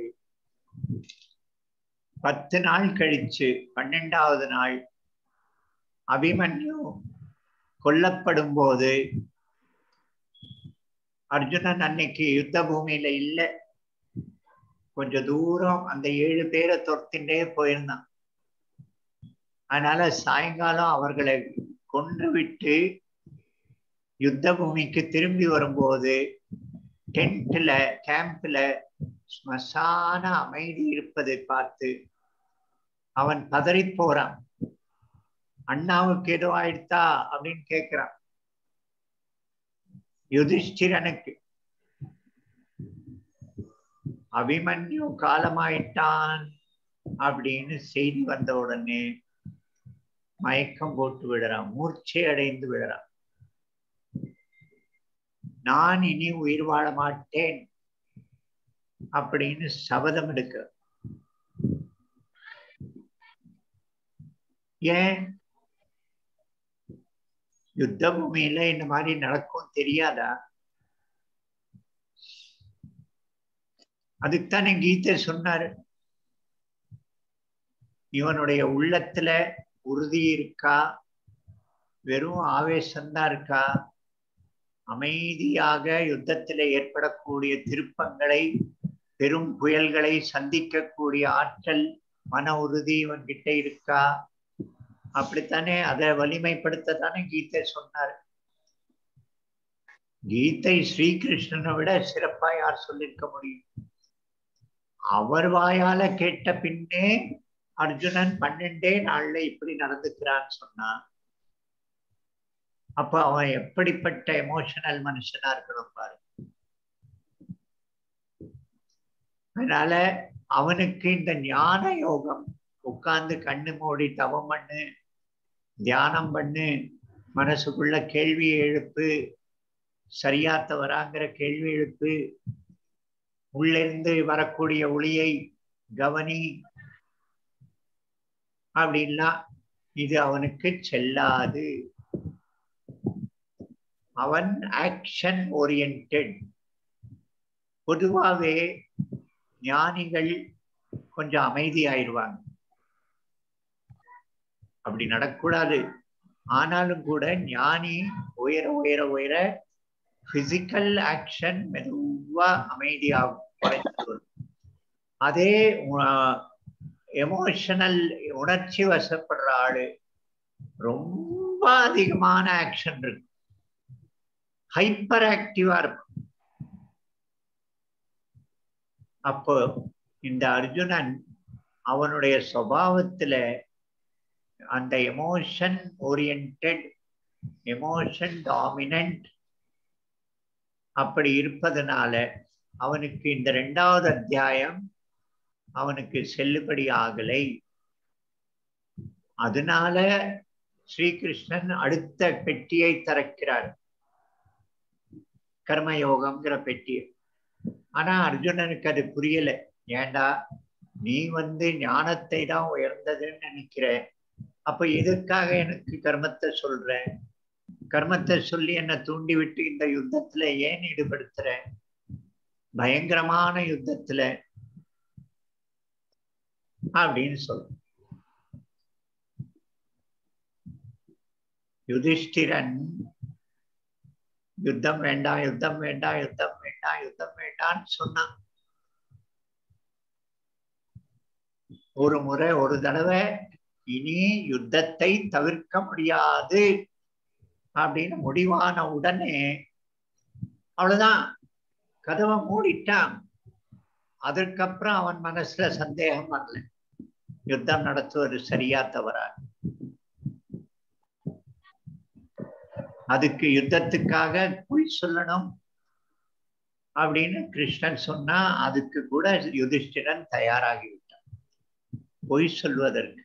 S1: பத்து நாள் கழிச்சு பன்னெண்டாவது நாள் அபிமன்யு கொல்லப்படும் போது அர்ஜுனன் அன்னைக்கு யுத்த பூமியில இல்ல கொஞ்ச தூரம் அந்த ஏழு பேரை துரத்தின்றே போயிருந்தான் அதனால சாயங்காலம் அவர்களை கொன்று விட்டு யுத்த பூமிக்கு திரும்பி வரும்போது டென்ட்ல கேம்ப்ல ஸ்மசான அமைதி இருப்பதை பார்த்து அவன் பதறி போறான் அண்ணாவுக்கு ஏதோ ஆயிடுத்தா அப்படின்னு கேக்குறான் யுதிஷ்டிரனுக்கு அபிமன்யு காலமாயிட்டான் அப்படின்னு செய்தி வந்த உடனே மயக்கம் போட்டு விடுறான் மூர்ச்சை அடைந்து விடுறான் நான் இனி உயிர் வாழ மாட்டேன் அப்படின்னு சபதம் எடுக்க ஏன் யுத்த பூமியில இந்த மாதிரி நடக்கும் தெரியாதா அதுக்குத்தானே கீதை சொன்னாரு இவனுடைய உள்ளத்துல உறுதி இருக்கா வெறும் ஆவேசம்தான் இருக்கா அமைதியாக யுத்தத்தில் ஏற்படக்கூடிய திருப்பங்களை பெரும் புயல்களை சந்திக்கக்கூடிய ஆற்றல் மன உறுதி இவன்கிட்ட இருக்கா அப்படித்தானே அதை வலிமைப்படுத்த தானே கீதை சொன்னார் கீதை ஸ்ரீகிருஷ்ணனை விட சிறப்பா யார் சொல்லியிருக்க முடியும் அவர் வாயால கேட்ட பின்னே அர்ஜுனன் பன்னெண்டே நாள்ல இப்படி நடந்துக்கிறான்னு சொன்னா அப்ப அவன் எப்படிப்பட்ட எமோஷனல் மனுஷனா இருக்கணும் பாரு அதனால அவனுக்கு இந்த ஞான யோகம் உட்கார்ந்து கண்ணு மூடி தவம் பண்ணு தியானம் பண்ணு மனசுக்குள்ள கேள்வி எழுப்பு சரியா தவறாங்கிற கேள்வி எழுப்பு உள்ளிருந்து வரக்கூடிய ஒளியை கவனி அப்படின்லாம் இது அவனுக்கு செல்லாது அவன் ஆக்ஷன் ஓரியன்ட் பொதுவாகவே ஞானிகள் கொஞ்சம் அமைதியாயிருவாங்க அப்படி நடக்கூடாது ஆனாலும் கூட ஞானி உயர உயர உயர பிசிக்கல் ஆக்ஷன் மெதுவா அமைதியாகும் குறைஞ்சு வரும். அதே எமோஷனல் உணர்ச்சி வசப்படுற ஆளு ரொம்ப அதிகமான ஆக்ஷன் இருக்கு ஹைப்பர் ஆக்டிவா இருக்கும் அப்போ இந்த அர்ஜுனன் அவனுடைய சுபாவத்துல அந்த எமோஷன் ஓரியன்ட் எமோஷன் டாமினன்ட் அப்படி இருப்பதனால அவனுக்கு இந்த ரெண்டாவது அத்தியாயம் அவனுக்கு செல்லுபடி ஆகலை அதனால ஸ்ரீகிருஷ்ணன் அடுத்த பெட்டியை திறக்கிறார் கர்மயோகம்ங்கிற பெட்டியை ஆனா அர்ஜுனனுக்கு அது புரியல ஏண்டா நீ வந்து ஞானத்தை தான் உயர்ந்ததுன்னு நினைக்கிற அப்ப எதுக்காக எனக்கு கர்மத்தை சொல்ற கர்மத்தை சொல்லி என்னை தூண்டி விட்டு இந்த யுத்தத்துல ஏன் ஈடுபடுத்துற பயங்கரமான யுத்தத்துல அப்படின்னு சொல்ற யுதிஷ்டிரன் யுத்தம் வேண்டாம் யுத்தம் வேண்டாம் யுத்தம் வேண்டாம் யுத்தம் வேண்டாம்னு சொன்னான் ஒரு முறை ஒரு தடவை இனி யுத்தத்தை தவிர்க்க முடியாது அப்படின்னு முடிவான உடனே அவ்வளவுதான் கதவை மூடிட்டான் அதற்கப்புறம் அவன் மனசுல சந்தேகம் வரல யுத்தம் நடத்துவது சரியா தவறா அதுக்கு யுத்தத்துக்காக பொய் சொல்லணும் அப்படின்னு கிருஷ்ணன் சொன்னா அதுக்கு கூட யுதிஷ்டிரன் தயாராகிவிட்டான் பொய் சொல்வதற்கு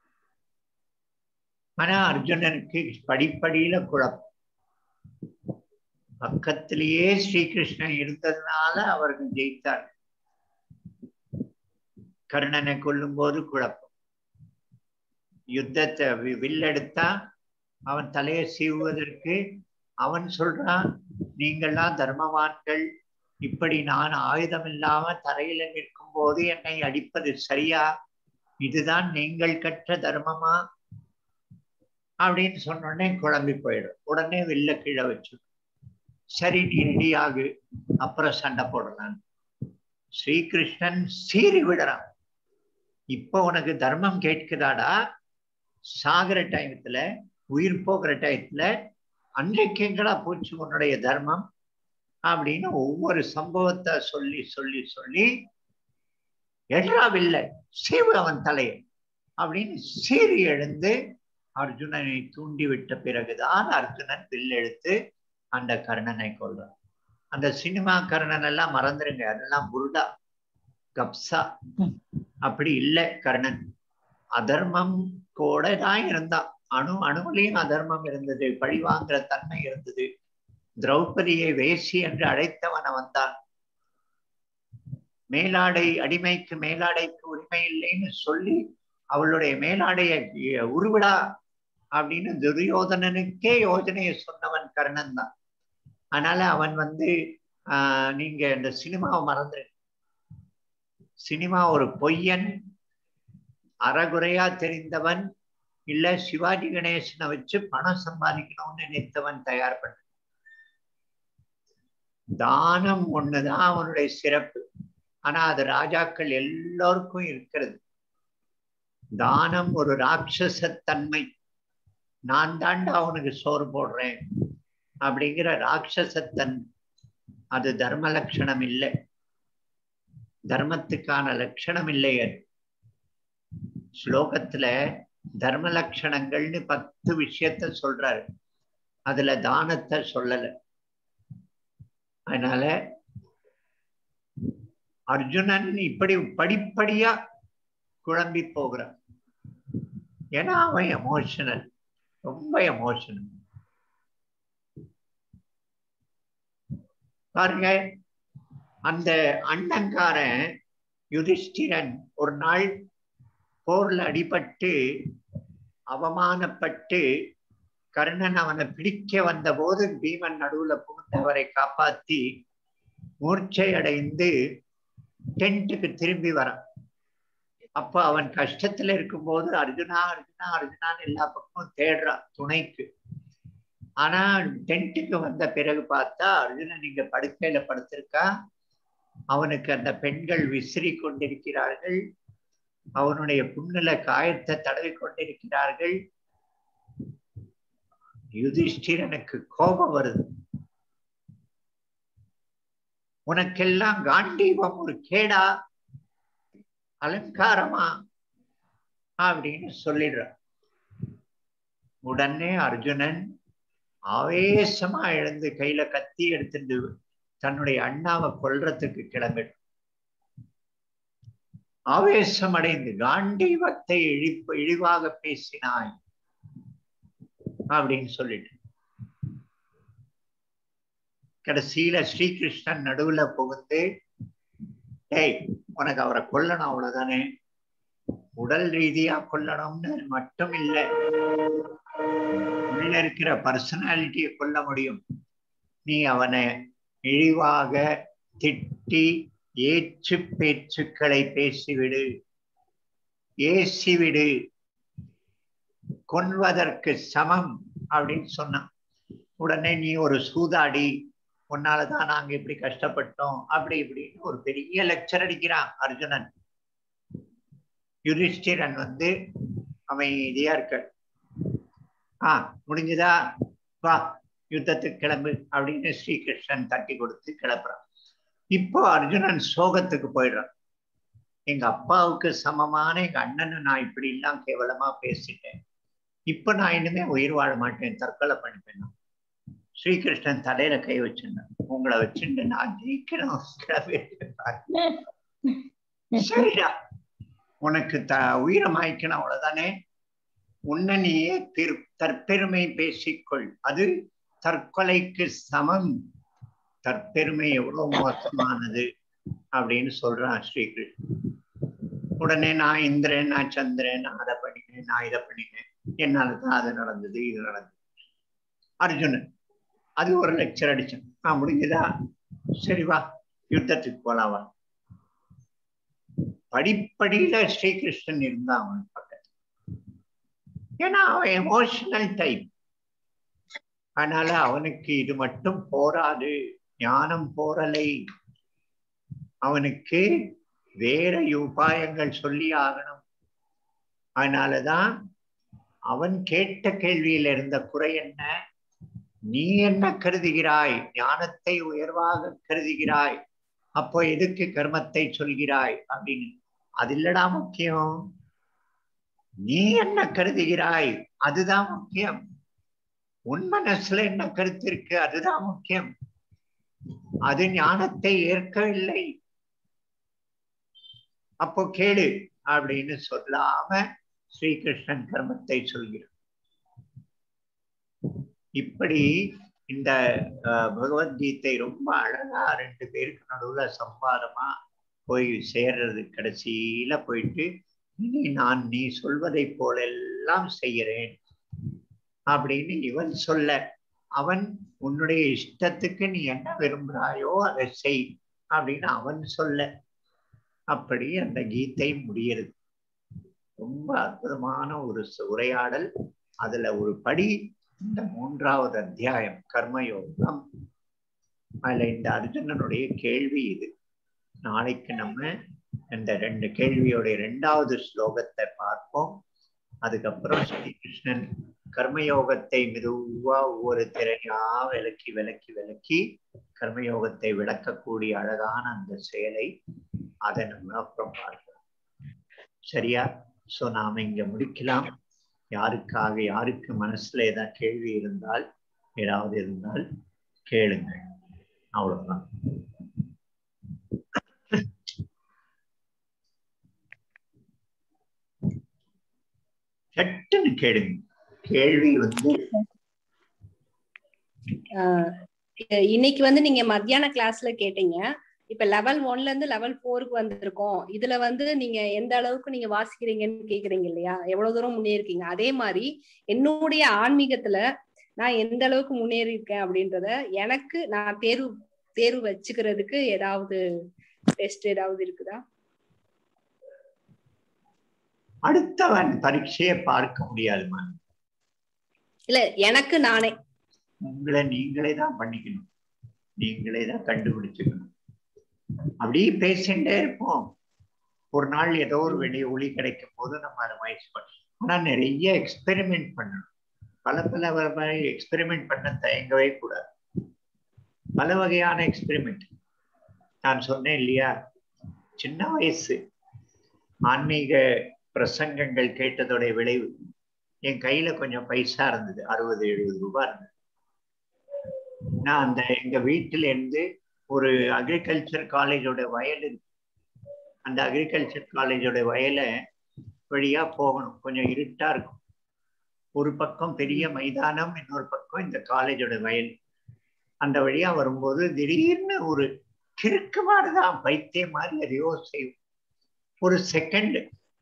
S1: ஆனா அர்ஜுனனுக்கு படிப்படியில குழப்பம் பக்கத்திலேயே ஸ்ரீகிருஷ்ணன் இருந்ததுனால அவர்கள் ஜெயித்தார் கர்ணனை கொல்லும் போது குழப்பம் யுத்தத்தை வில்லெடுத்தா அவன் தலையை சீவுவதற்கு அவன் சொல்றான் நீங்கள்லாம் தர்மவான்கள் இப்படி நான் ஆயுதம் இல்லாம தரையில நிற்கும் போது என்னை அடிப்பது சரியா இதுதான் நீங்கள் கற்ற தர்மமா அப்படின்னு சொன்னோடனே குழம்பி போயிடும் உடனே வில்ல கீழே வச்சு சரி நீ ரெடியாகு அப்புறம் சண்டை போடலாம் ஸ்ரீகிருஷ்ணன் சீறி விடுறான் இப்ப உனக்கு தர்மம் கேட்குதாடா சாகிற டைமத்துல உயிர் போகிற டயத்துல அன்றைக்கு எங்கடா போச்சு உன்னுடைய தர்மம் அப்படின்னு ஒவ்வொரு சம்பவத்தை சொல்லி சொல்லி சொல்லி எட்ராவில்லை சீவு அவன் தலையை அப்படின்னு சீறி எழுந்து அர்ஜுனனை தூண்டி விட்ட பிறகுதான் அர்ஜுனன் வில்லெடுத்து அந்த கர்ணனை கொள்றான் அந்த சினிமா கர்ணன் எல்லாம் மறந்துருங்க அதெல்லாம் புருடா கப்சா அப்படி இல்லை கர்ணன் அதர்மம் கூட தான் இருந்தான் அணு அணுவிலையும் அதர்மம் இருந்தது பழி வாங்குற தன்மை இருந்தது திரௌபதியை வேசி என்று அழைத்தவன் அவன்தான் மேலாடை அடிமைக்கு மேலாடைக்கு உரிமை இல்லைன்னு சொல்லி அவளுடைய மேலாடைய உருவிடா அப்படின்னு துரியோதனனுக்கே யோஜனையை சொன்னவன் கர்ணன் தான் அதனால அவன் வந்து ஆஹ் நீங்க இந்த சினிமாவை மறந்துரு சினிமா ஒரு பொய்யன் அறகுறையா தெரிந்தவன் இல்ல சிவாஜி கணேசனை வச்சு பணம் சம்பாதிக்கணும்னு நினைத்தவன் தயார் பண்ண தானம் ஒண்ணுதான் அவனுடைய சிறப்பு ஆனா அது ராஜாக்கள் எல்லோருக்கும் இருக்கிறது தானம் ஒரு ராட்சசத்தன்மை நான் தாண்டா அவனுக்கு சோறு போடுறேன் அப்படிங்கிற ராட்சசத்தன் அது தர்ம லட்சணம் இல்லை தர்மத்துக்கான லட்சணம் இல்லை அது ஸ்லோகத்துல தர்ம லட்சணங்கள்னு பத்து விஷயத்த சொல்றாரு அதுல தானத்தை சொல்லல அதனால அர்ஜுனன் இப்படி படிப்படியா குழம்பி போகிறான் ஏன்னா அவன் எமோஷனல் ரொம்ப எமோஷனல் பாருங்க அந்த அண்ணங்காரன் யுதிஷ்டிரன் ஒரு நாள் போர்ல அடிபட்டு அவமானப்பட்டு கர்ணன் அவனை பிடிக்க வந்த போது பீமன் நடுவுல புகுந்து அவரை காப்பாத்தி மூர்ச்சை அடைந்து டென்ட்டுக்கு திரும்பி வரான் அப்ப அவன் கஷ்டத்துல இருக்கும்போது அர்ஜுனா அர்ஜுனா அர்ஜுனான்னு எல்லா பக்கமும் தேடுறான் துணைக்கு ஆனா டென்ட்டுக்கு வந்த பிறகு பார்த்தா அர்ஜுனன் இங்க படுக்கையில படுத்திருக்கா அவனுக்கு அந்த பெண்கள் விசிறி கொண்டிருக்கிறார்கள் அவனுடைய புண்ணுல காயத்தை தடவி கொண்டிருக்கிறார்கள் யுதிஷ்டிரனுக்கு கோபம் வருது உனக்கெல்லாம் காண்டீபம் ஒரு கேடா அலங்காரமா அப்படின்னு சொல்லிடுறான் உடனே அர்ஜுனன் ஆவேசமா எழுந்து கையில கத்தி எடுத்துட்டு தன்னுடைய அண்ணாவை கொல்றதுக்கு கிளம்பிடும் ஆவேசம் அடைந்து காண்டீவத்தை இழிப்பு இழிவாக பேசினாய் அப்படின்னு சொல்லிட்டு கடைசியில ஸ்ரீகிருஷ்ணன் நடுவுல புகுந்து டேய் உனக்கு அவரை கொல்லணும் அவ்வளவுதானே உடல் ரீதியா கொல்லணும்னு மட்டும் இல்லை உள்ள இருக்கிற பர்சனாலிட்டியை கொல்ல முடியும் நீ அவனை இழிவாக திட்டி ஏச்சு பேச்சுக்களை பேசிவிடு ஏசிவிடு கொன்வதற்கு சமம் அப்படின்னு சொன்னான் உடனே நீ ஒரு சூதாடி உன்னாலதான் நாங்க இப்படி கஷ்டப்பட்டோம் அப்படி இப்படின்னு ஒரு பெரிய லெக்சர் அடிக்கிறான் அர்ஜுனன் யுதிஷ்டிரன் வந்து அமைதியா இருக்க ஆ முடிஞ்சுதா வா யுத்தத்துக்கு கிளம்பு அப்படின்னு ஸ்ரீகிருஷ்ணன் தட்டி கொடுத்து கிளப்புறான் இப்போ அர்ஜுனன் சோகத்துக்கு போயிடுறான் எங்க அப்பாவுக்கு சமமான எங்க அண்ணனை நான் இப்படி எல்லாம் கேவலமா பேசிட்டேன் இப்ப நான் இனிமே உயிர் வாழ மாட்டேன் தற்கொலை பண்ணிப்பேன் ஸ்ரீகிருஷ்ணன் தலையில கை வச்சிருந்தேன் உங்களை வச்சுட்டு நான் ஜெயிக்கணும் சரிடா உனக்கு த உயிரை மாய்க்கணும் அவ்வளவுதானே உன்னை நீயே திரு தற்பெருமை பேசிக்கொள் அது தற்கொலைக்கு சமம் தற்பெருமை எவ்வளவு மோசமானது அப்படின்னு சொல்றான் ஸ்ரீகிருஷ்ணன் உடனே நான் இந்திரன் நான் சந்திரன் நான் அதை பண்ணினேன் நான் இதை பண்ணினேன் என்னால தான் அது நடந்தது இது நடந்தது அர்ஜுனன் அது ஒரு லெக்சர் அடிச்சேன் நான் முடிஞ்சதா சரி வா யுத்தத்துக்கு போலாம் வா படிப்படியில ஸ்ரீகிருஷ்ணன் இருந்தான் அவன் பக்கத்துல ஏன்னா அவன் எமோஷனல் டைப் அதனால அவனுக்கு இது மட்டும் போராது ஞானம் போரலை அவனுக்கு வேற உபாயங்கள் சொல்லி ஆகணும் அதனாலதான் அவன் கேட்ட கேள்வியில் இருந்த குறை என்ன நீ என்ன கருதுகிறாய் ஞானத்தை உயர்வாக கருதுகிறாய் அப்போ எதுக்கு கர்மத்தை சொல்கிறாய் அப்படின்னு அது இல்லடா முக்கியம் நீ என்ன கருதுகிறாய் அதுதான் முக்கியம் உன் மனசுல என்ன கருத்து இருக்கு அதுதான் முக்கியம் அது ஞானத்தை ஏற்கவில்லை அப்போ கேளு அப்படின்னு சொல்லாம ஸ்ரீகிருஷ்ணன் கர்மத்தை சொல்கிறார் இப்படி இந்த பகவத்கீதை ரொம்ப அழகா ரெண்டு பேருக்கு நடுவுல சம்பாதமா போய் சேர்றது கடைசியில போயிட்டு இனி நான் நீ சொல்வதை போலெல்லாம் செய்கிறேன் அப்படின்னு இவன் சொல்ல அவன் உன்னுடைய இஷ்டத்துக்கு நீ என்ன விரும்புகிறாயோ அதை செய் அப்படின்னு அவன் சொல்ல அப்படி அந்த கீதை முடியறது ரொம்ப அற்புதமான ஒரு உரையாடல் அதுல ஒரு படி இந்த மூன்றாவது அத்தியாயம் கர்மயோகம் அதுல இந்த அர்ஜுனனுடைய கேள்வி இது நாளைக்கு நம்ம இந்த ரெண்டு கேள்வியோடைய ரெண்டாவது ஸ்லோகத்தை பார்ப்போம் அதுக்கப்புறம் ஸ்ரீகிருஷ்ணன் கர்மயோகத்தை மெதுவா ஒவ்வொரு திரையா விலக்கி விலக்கி விலக்கி கர்மயோகத்தை விளக்கக்கூடிய அழகான அந்த செயலை அதை நம்ம அப்புறம் பார்க்கலாம் சரியா சோ நாம இங்க முடிக்கலாம் யாருக்காக யாருக்கு மனசுல ஏதாவது கேள்வி இருந்தால் ஏதாவது இருந்தால் கேளுங்கள் அவ்வளவுதான் சட்டுன்னு கேளுங்க கேள்வி வந்து
S5: ஆஹ் இ- இன்னைக்கு வந்து நீங்க மத்தியான கிளாஸ்ல கேட்டீங்க இப்ப லெவல் ஒன்ல இருந்து லெவல் ஃபோருக்கு வந்திருக்கோம் இதுல வந்து நீங்க எந்த அளவுக்கு நீங்க வாசிக்கிறீங்கன்னு கேக்குறீங்க இல்லையா எவ்வளவு தூரம் முன்னேறிருக்கீங்க அதே மாதிரி என்னுடைய ஆன்மீகத்துல நான் எந்த அளவுக்கு முன்னேறி இருக்கேன் அப்படின்றத எனக்கு நான் தேர்வு தேர்வு வச்சுக்கிறதுக்கு ஏதாவது டெஸ்ட் ஏதாவது இருக்குதா
S1: அடுத்தவன் பரீட்சையை பார்க்க முடியாதுமா
S5: இல்ல எனக்கு நானே
S1: உங்களை நீங்களே தான் பண்ணிக்கணும் நீங்களே தான் கண்டுபிடிச்சுக்கணும் அப்படியே பேசிட்டே இருப்போம் ஒரு நாள் ஏதோ ஒரு வெளிய ஒளி கிடைக்கும் போது நம்ம அதை முயற்சி பண்ணணும் ஆனா நிறைய எக்ஸ்பெரிமெண்ட் பண்ணணும் பல பல வகை எக்ஸ்பெரிமெண்ட் பண்ண தயங்கவே கூடாது பல வகையான எக்ஸ்பெரிமெண்ட் நான் சொன்னேன் இல்லையா சின்ன வயசு ஆன்மீக பிரசங்கங்கள் கேட்டதோடைய விளைவு என் கையில கொஞ்சம் பைசா இருந்தது அறுபது எழுபது ரூபாய் இருந்தது நான் அந்த எங்க வீட்டுல இருந்து ஒரு அக்ரிகல்ச்சர் காலேஜோட வயல் இருக்கு அந்த அக்ரிகல்ச்சர் காலேஜோட வயலை வழியா போகணும் கொஞ்சம் இருட்டா இருக்கும் ஒரு பக்கம் பெரிய மைதானம் இன்னொரு பக்கம் இந்த காலேஜோட வயல் அந்த வழியா வரும்போது திடீர்னு ஒரு கிறுக்கு மாதிரிதான் பைத்தியம் மாதிரி எதையோ செய்யும் ஒரு செகண்ட்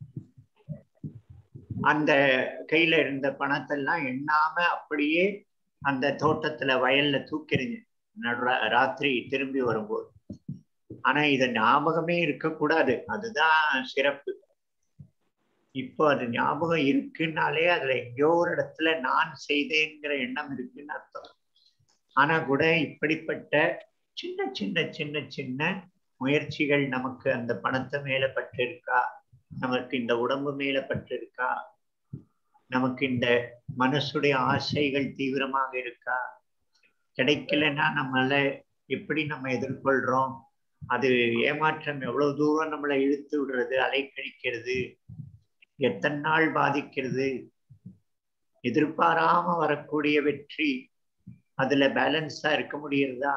S1: அந்த கையில இருந்த பணத்தெல்லாம் எண்ணாம அப்படியே அந்த தோட்டத்துல வயல்ல தூக்கிடுங்க நடுரா ராத்திரி திரும்பி வரும்போது ஆனா இது ஞாபகமே இருக்கக்கூடாது அதுதான் சிறப்பு இப்போ அது ஞாபகம் இருக்குன்னாலே அதுல எங்கேயோ ஒரு இடத்துல நான் செய்தேங்கிற எண்ணம் இருக்குன்னு அர்த்தம் ஆனா கூட இப்படிப்பட்ட சின்ன சின்ன சின்ன சின்ன முயற்சிகள் நமக்கு அந்த பணத்தை மேல பட்டு இருக்கா நமக்கு இந்த உடம்பு மேல பட்டு இருக்கா நமக்கு இந்த மனசுடைய ஆசைகள் தீவிரமாக இருக்கா கிடைக்கலன்னா நம்மள எப்படி நம்ம எதிர்கொள்றோம் அது ஏமாற்றம் எவ்வளவு தூரம் நம்மளை இழுத்து விடுறது அலைக்கழிக்கிறது எத்தனை நாள் பாதிக்கிறது எதிர்பாராம வரக்கூடிய வெற்றி அதுல பேலன்ஸா இருக்க முடியறதா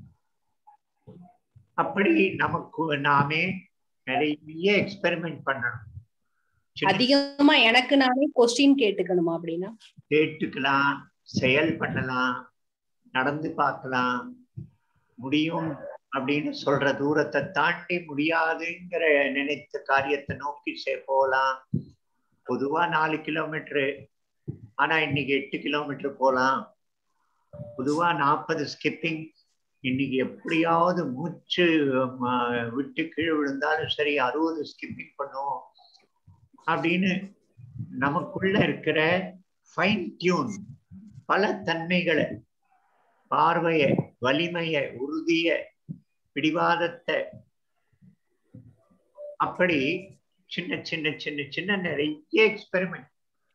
S1: அப்படி நமக்கு நாமே நிறைய எக்ஸ்பெரிமெண்ட் பண்ணணும் சின்ன
S5: அதிகமா எனக்கு நானே கொஸ்டின் கேட்டுக்கணுமா அப்படின்னா
S1: கேட்டுக்கலாம் செயல் பண்ணலாம் நடந்து பார்க்கலாம் முடியும் அப்படின்னு சொல்ற தூரத்தை தாண்டி முடியாதுங்கிற நினைத்த காரியத்தை நோக்கி சே போகலாம் பொதுவா நாலு கிலோமீட்டரு ஆனா இன்னைக்கு எட்டு கிலோமீட்டர் போகலாம் பொதுவா நாற்பது ஸ்கிப்பிங் இன்னைக்கு எப்படியாவது மூச்சு ம, விட்டு கீழே விழுந்தாலும் சரி அறுபது ஸ்கிப்பிங் பண்ணுவோம் அப்படின்னு நமக்குள்ள இருக்கிற ஃபைன் டியூன் பல தன்மைகளை பார்வைய வலிமைய உறுதிய பிடிவாதத்தை அப்படி சின்ன சின்ன சின்ன சின்ன நிறைய எக்ஸ்பெரிமெண்ட்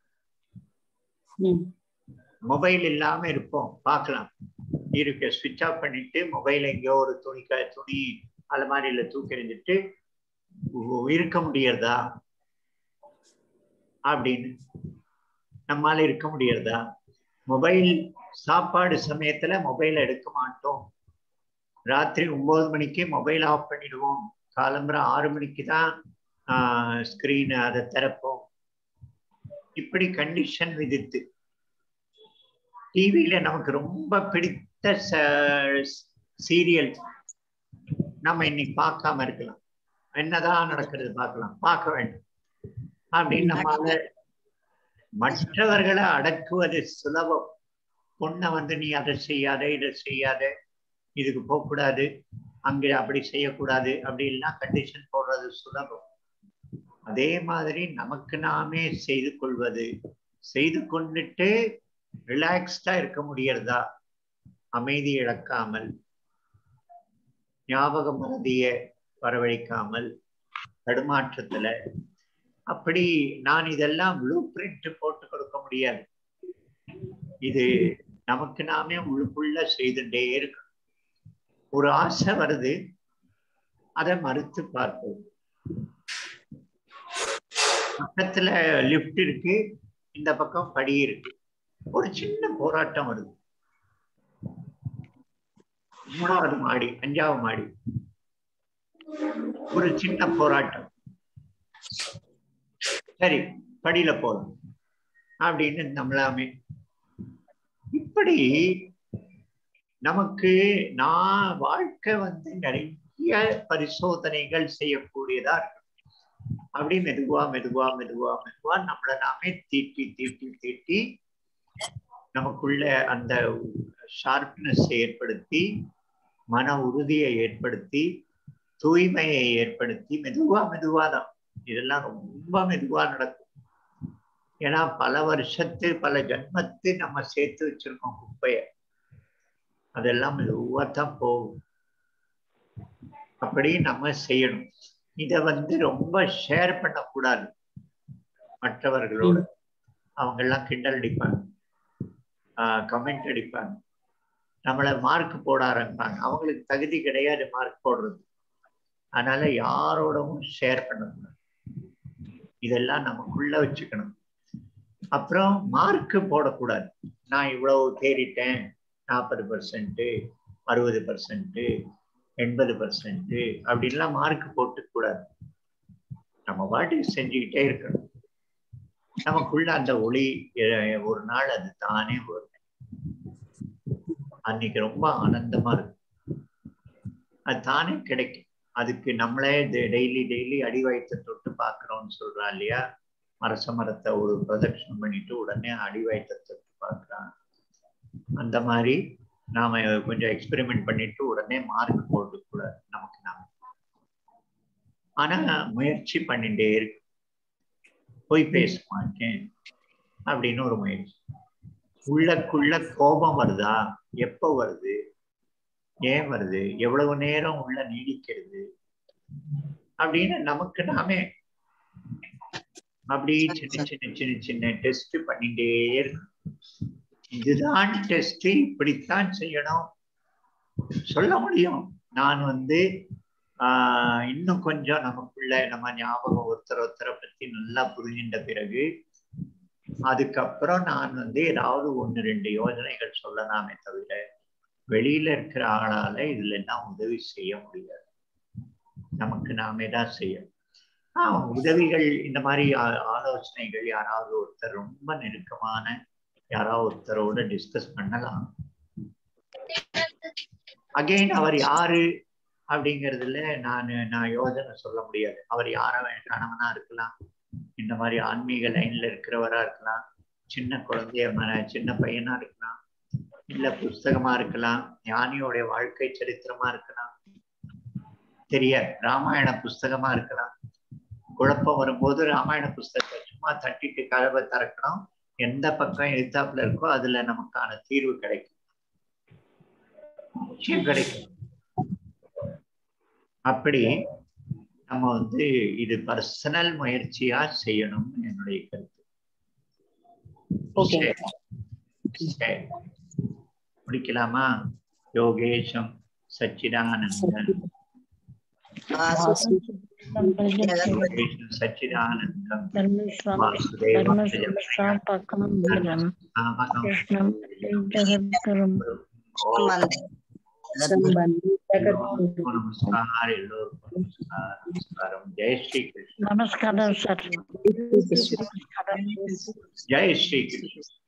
S5: ம்.
S1: மொபைல் இல்லாம இருப்போம் பார்க்கலாம் இருக்கு ஸ்விட்ச் ஆஃப் பண்ணிட்டு மொபைல் எங்கேயோ ஒரு துணி க துணி அலமாரியில தூக்கி எறிஞ்சிட்டு உ- இருக்க முடியறதா அப்படின்னு நம்மால இருக்க முடியறதா மொபைல் சாப்பாடு சமயத்துல மொபைல் எடுக்க மாட்டோம் ராத்திரி ஒன்பது மணிக்கு மொபைல் ஆஃப் பண்ணிடுவோம் காலம்பர ஆறு மணிக்கு தான் ஸ்கிரீன் அதை திறப்போம் இப்படி கண்டிஷன் விதித்து டிவியில நமக்கு ரொம்ப பிடித்த சீரியல் நம்ம இன்னைக்கு பார்க்காம இருக்கலாம் என்னதான் நடக்கிறது பார்க்கலாம் பார்க்க வேண்டும் அப்படின்னு நம்மால மற்றவர்களை அடக்குவது சுலபம் பொண்ணை வந்து நீ அதை செய்யாத இதை செய்யாத இதுக்கு போகக்கூடாது அங்க அப்படி செய்யக்கூடாது அப்படி எல்லாம் கண்டிஷன் போடுறது சுலபம் அதே மாதிரி நமக்கு நாமே செய்து கொள்வது செய்து கொண்டுட்டு ரிலாக்ஸ்டா இருக்க முடியறதா அமைதி இழக்காமல் ஞாபக மறதிய வரவழைக்காமல் தடுமாற்றத்துல அப்படி நான் இதெல்லாம் ப்ளூ பிரிண்ட் போட்டு கொடுக்க முடியாது இது நமக்கு நாமே உள்ளுக்குள்ள செய்துட்டே இருக்கணும் ஒரு ஆசை வருது அதை மறுத்து பார்ப்போம் பக்கத்துல லிஃப்ட் இருக்கு இந்த பக்கம் படி இருக்கு ஒரு சின்ன போராட்டம் வருது மூணாவது மாடி அஞ்சாவது மாடி ஒரு சின்ன போராட்டம் சரி படியில போலாம் அப்படின்னு நம்மளாமே இப்படி நமக்கு நான் வாழ்க்கை வந்து நிறைய பரிசோதனைகள் செய்யக்கூடியதா இருக்கு அப்படி மெதுவா மெதுவா மெதுவா மெதுவா நம்மளை நாமே தீட்டி தீட்டி தீட்டி நமக்குள்ள அந்த ஷார்ப்னஸ் ஏற்படுத்தி மன உறுதியை ஏற்படுத்தி தூய்மையை ஏற்படுத்தி மெதுவா மெதுவா தான் இதெல்லாம் ரொம்ப மெதுவா நடக்கும் ஏன்னா பல வருஷத்து பல ஜன்மத்து நம்ம சேர்த்து வச்சிருக்கோம் குப்பைய அதெல்லாம் மெதுவா தான் போகும் அப்படி நம்ம செய்யணும் இத வந்து ரொம்ப ஷேர் பண்ணக்கூடாது மற்றவர்களோட அவங்க எல்லாம் கிண்டல் அடிப்பாங்க கமெண்ட் அடிப்பாங்க நம்மளை மார்க் போட ஆரம்பிப்பாங்க அவங்களுக்கு தகுதி கிடையாது மார்க் போடுறது அதனால யாரோடவும் ஷேர் பண்ணக்கூடாது இதெல்லாம் நமக்குள்ள வச்சுக்கணும் அப்புறம் மார்க் போடக்கூடாது நான் இவ்வளவு தேறிட்டேன் நாற்பது பர்சன்ட் அறுபது பர்சன்ட் எண்பது பர்சன்ட் அப்படின்லாம் மார்க் போட்டு கூடாது நம்ம பாட்டுக்கு செஞ்சுக்கிட்டே இருக்கணும் நமக்குள்ள அந்த ஒளி ஒரு நாள் அது தானே வரும் அன்னைக்கு ரொம்ப ஆனந்தமா இருக்கும் அது தானே கிடைக்கும் அதுக்கு நம்மளே டெய்லி டெய்லி அடி வயிற்ற தொட்டு பாக்குறோம்னு சொல்றான் இல்லையா மரச மரத்தை ஒரு ப்ரொஜெக்ஷன் பண்ணிட்டு உடனே அடி வயிற்ற தொட்டு பார்க்கறான் அந்த மாதிரி நாம கொஞ்சம் எக்ஸ்பெரிமெண்ட் பண்ணிட்டு உடனே மார்க் போட்டு கூட நமக்கு நாம ஆனா முயற்சி பண்ணிட்டே இருக்கு போய் பேச மாட்டேன் அப்படின்னு ஒரு முயற்சி உள்ளக்குள்ள கோபம் வருதா எப்ப வருது ஏன் வருது எவ்வளவு நேரம் உள்ள நீடிக்கிறது அப்படின்னு நமக்கு நாமே அப்படி சின்ன சின்ன சின்ன சின்ன டெஸ்ட் பண்ணிட்டே இருக்கு இதுதான் டெஸ்ட் இப்படித்தான் செய்யணும் சொல்ல முடியும் நான் வந்து ஆஹ் இன்னும் கொஞ்சம் நமக்குள்ள நம்ம ஞாபகம் ஒருத்தர் ஒருத்தரை பத்தி நல்லா புரிஞ்சின்ற பிறகு அதுக்கப்புறம் நான் வந்து ஏதாவது ஒன்று ரெண்டு யோஜனைகள் சொல்லலாமே தவிர வெளியில இருக்கிற ஆளால இதுல எல்லாம் உதவி செய்ய முடியாது நமக்கு நாமே தான் செய்யணும் ஆஹ் உதவிகள் இந்த மாதிரி ஆலோசனைகள் யாராவது ஒருத்தர் ரொம்ப நெருக்கமான யாராவது ஒருத்தரோட டிஸ்கஸ் பண்ணலாம் அகெயின் அவர் யாரு அப்படிங்கிறதுல நான் நான் யோஜனை சொல்ல முடியாது அவர் யார கணவனா இருக்கலாம் இந்த மாதிரி ஆன்மீக லைன்ல இருக்கிறவரா இருக்கலாம் சின்ன குழந்தைய சின்ன பையனா இருக்கலாம் இல்ல புஸ்தகமா இருக்கலாம் ஞானியோடைய வாழ்க்கை சரித்திரமா இருக்கலாம் தெரியாது ராமாயண புஸ்தகமா இருக்கலாம் குழப்பம் வரும்போது ராமாயண புஸ்தகத்தை சும்மா தட்டிட்டு கதவை திறக்கணும் எந்த பக்கம் எழுத்தாப்புல இருக்கோ அதுல நமக்கான தீர்வு கிடைக்கும் நிச்சயம் கிடைக்கும் அப்படி நம்ம வந்து இது பர்சனல் முயற்சியா செய்யணும் என்னுடைய கருத்து முடிக்கலாமா யோகேஷம் சச்சிதானந்தன் சச்சிதானந்தம் नमस्कार नमस्कार जय श्री कृष्ण
S6: नमस्कार सर
S1: जय श्री कृष्ण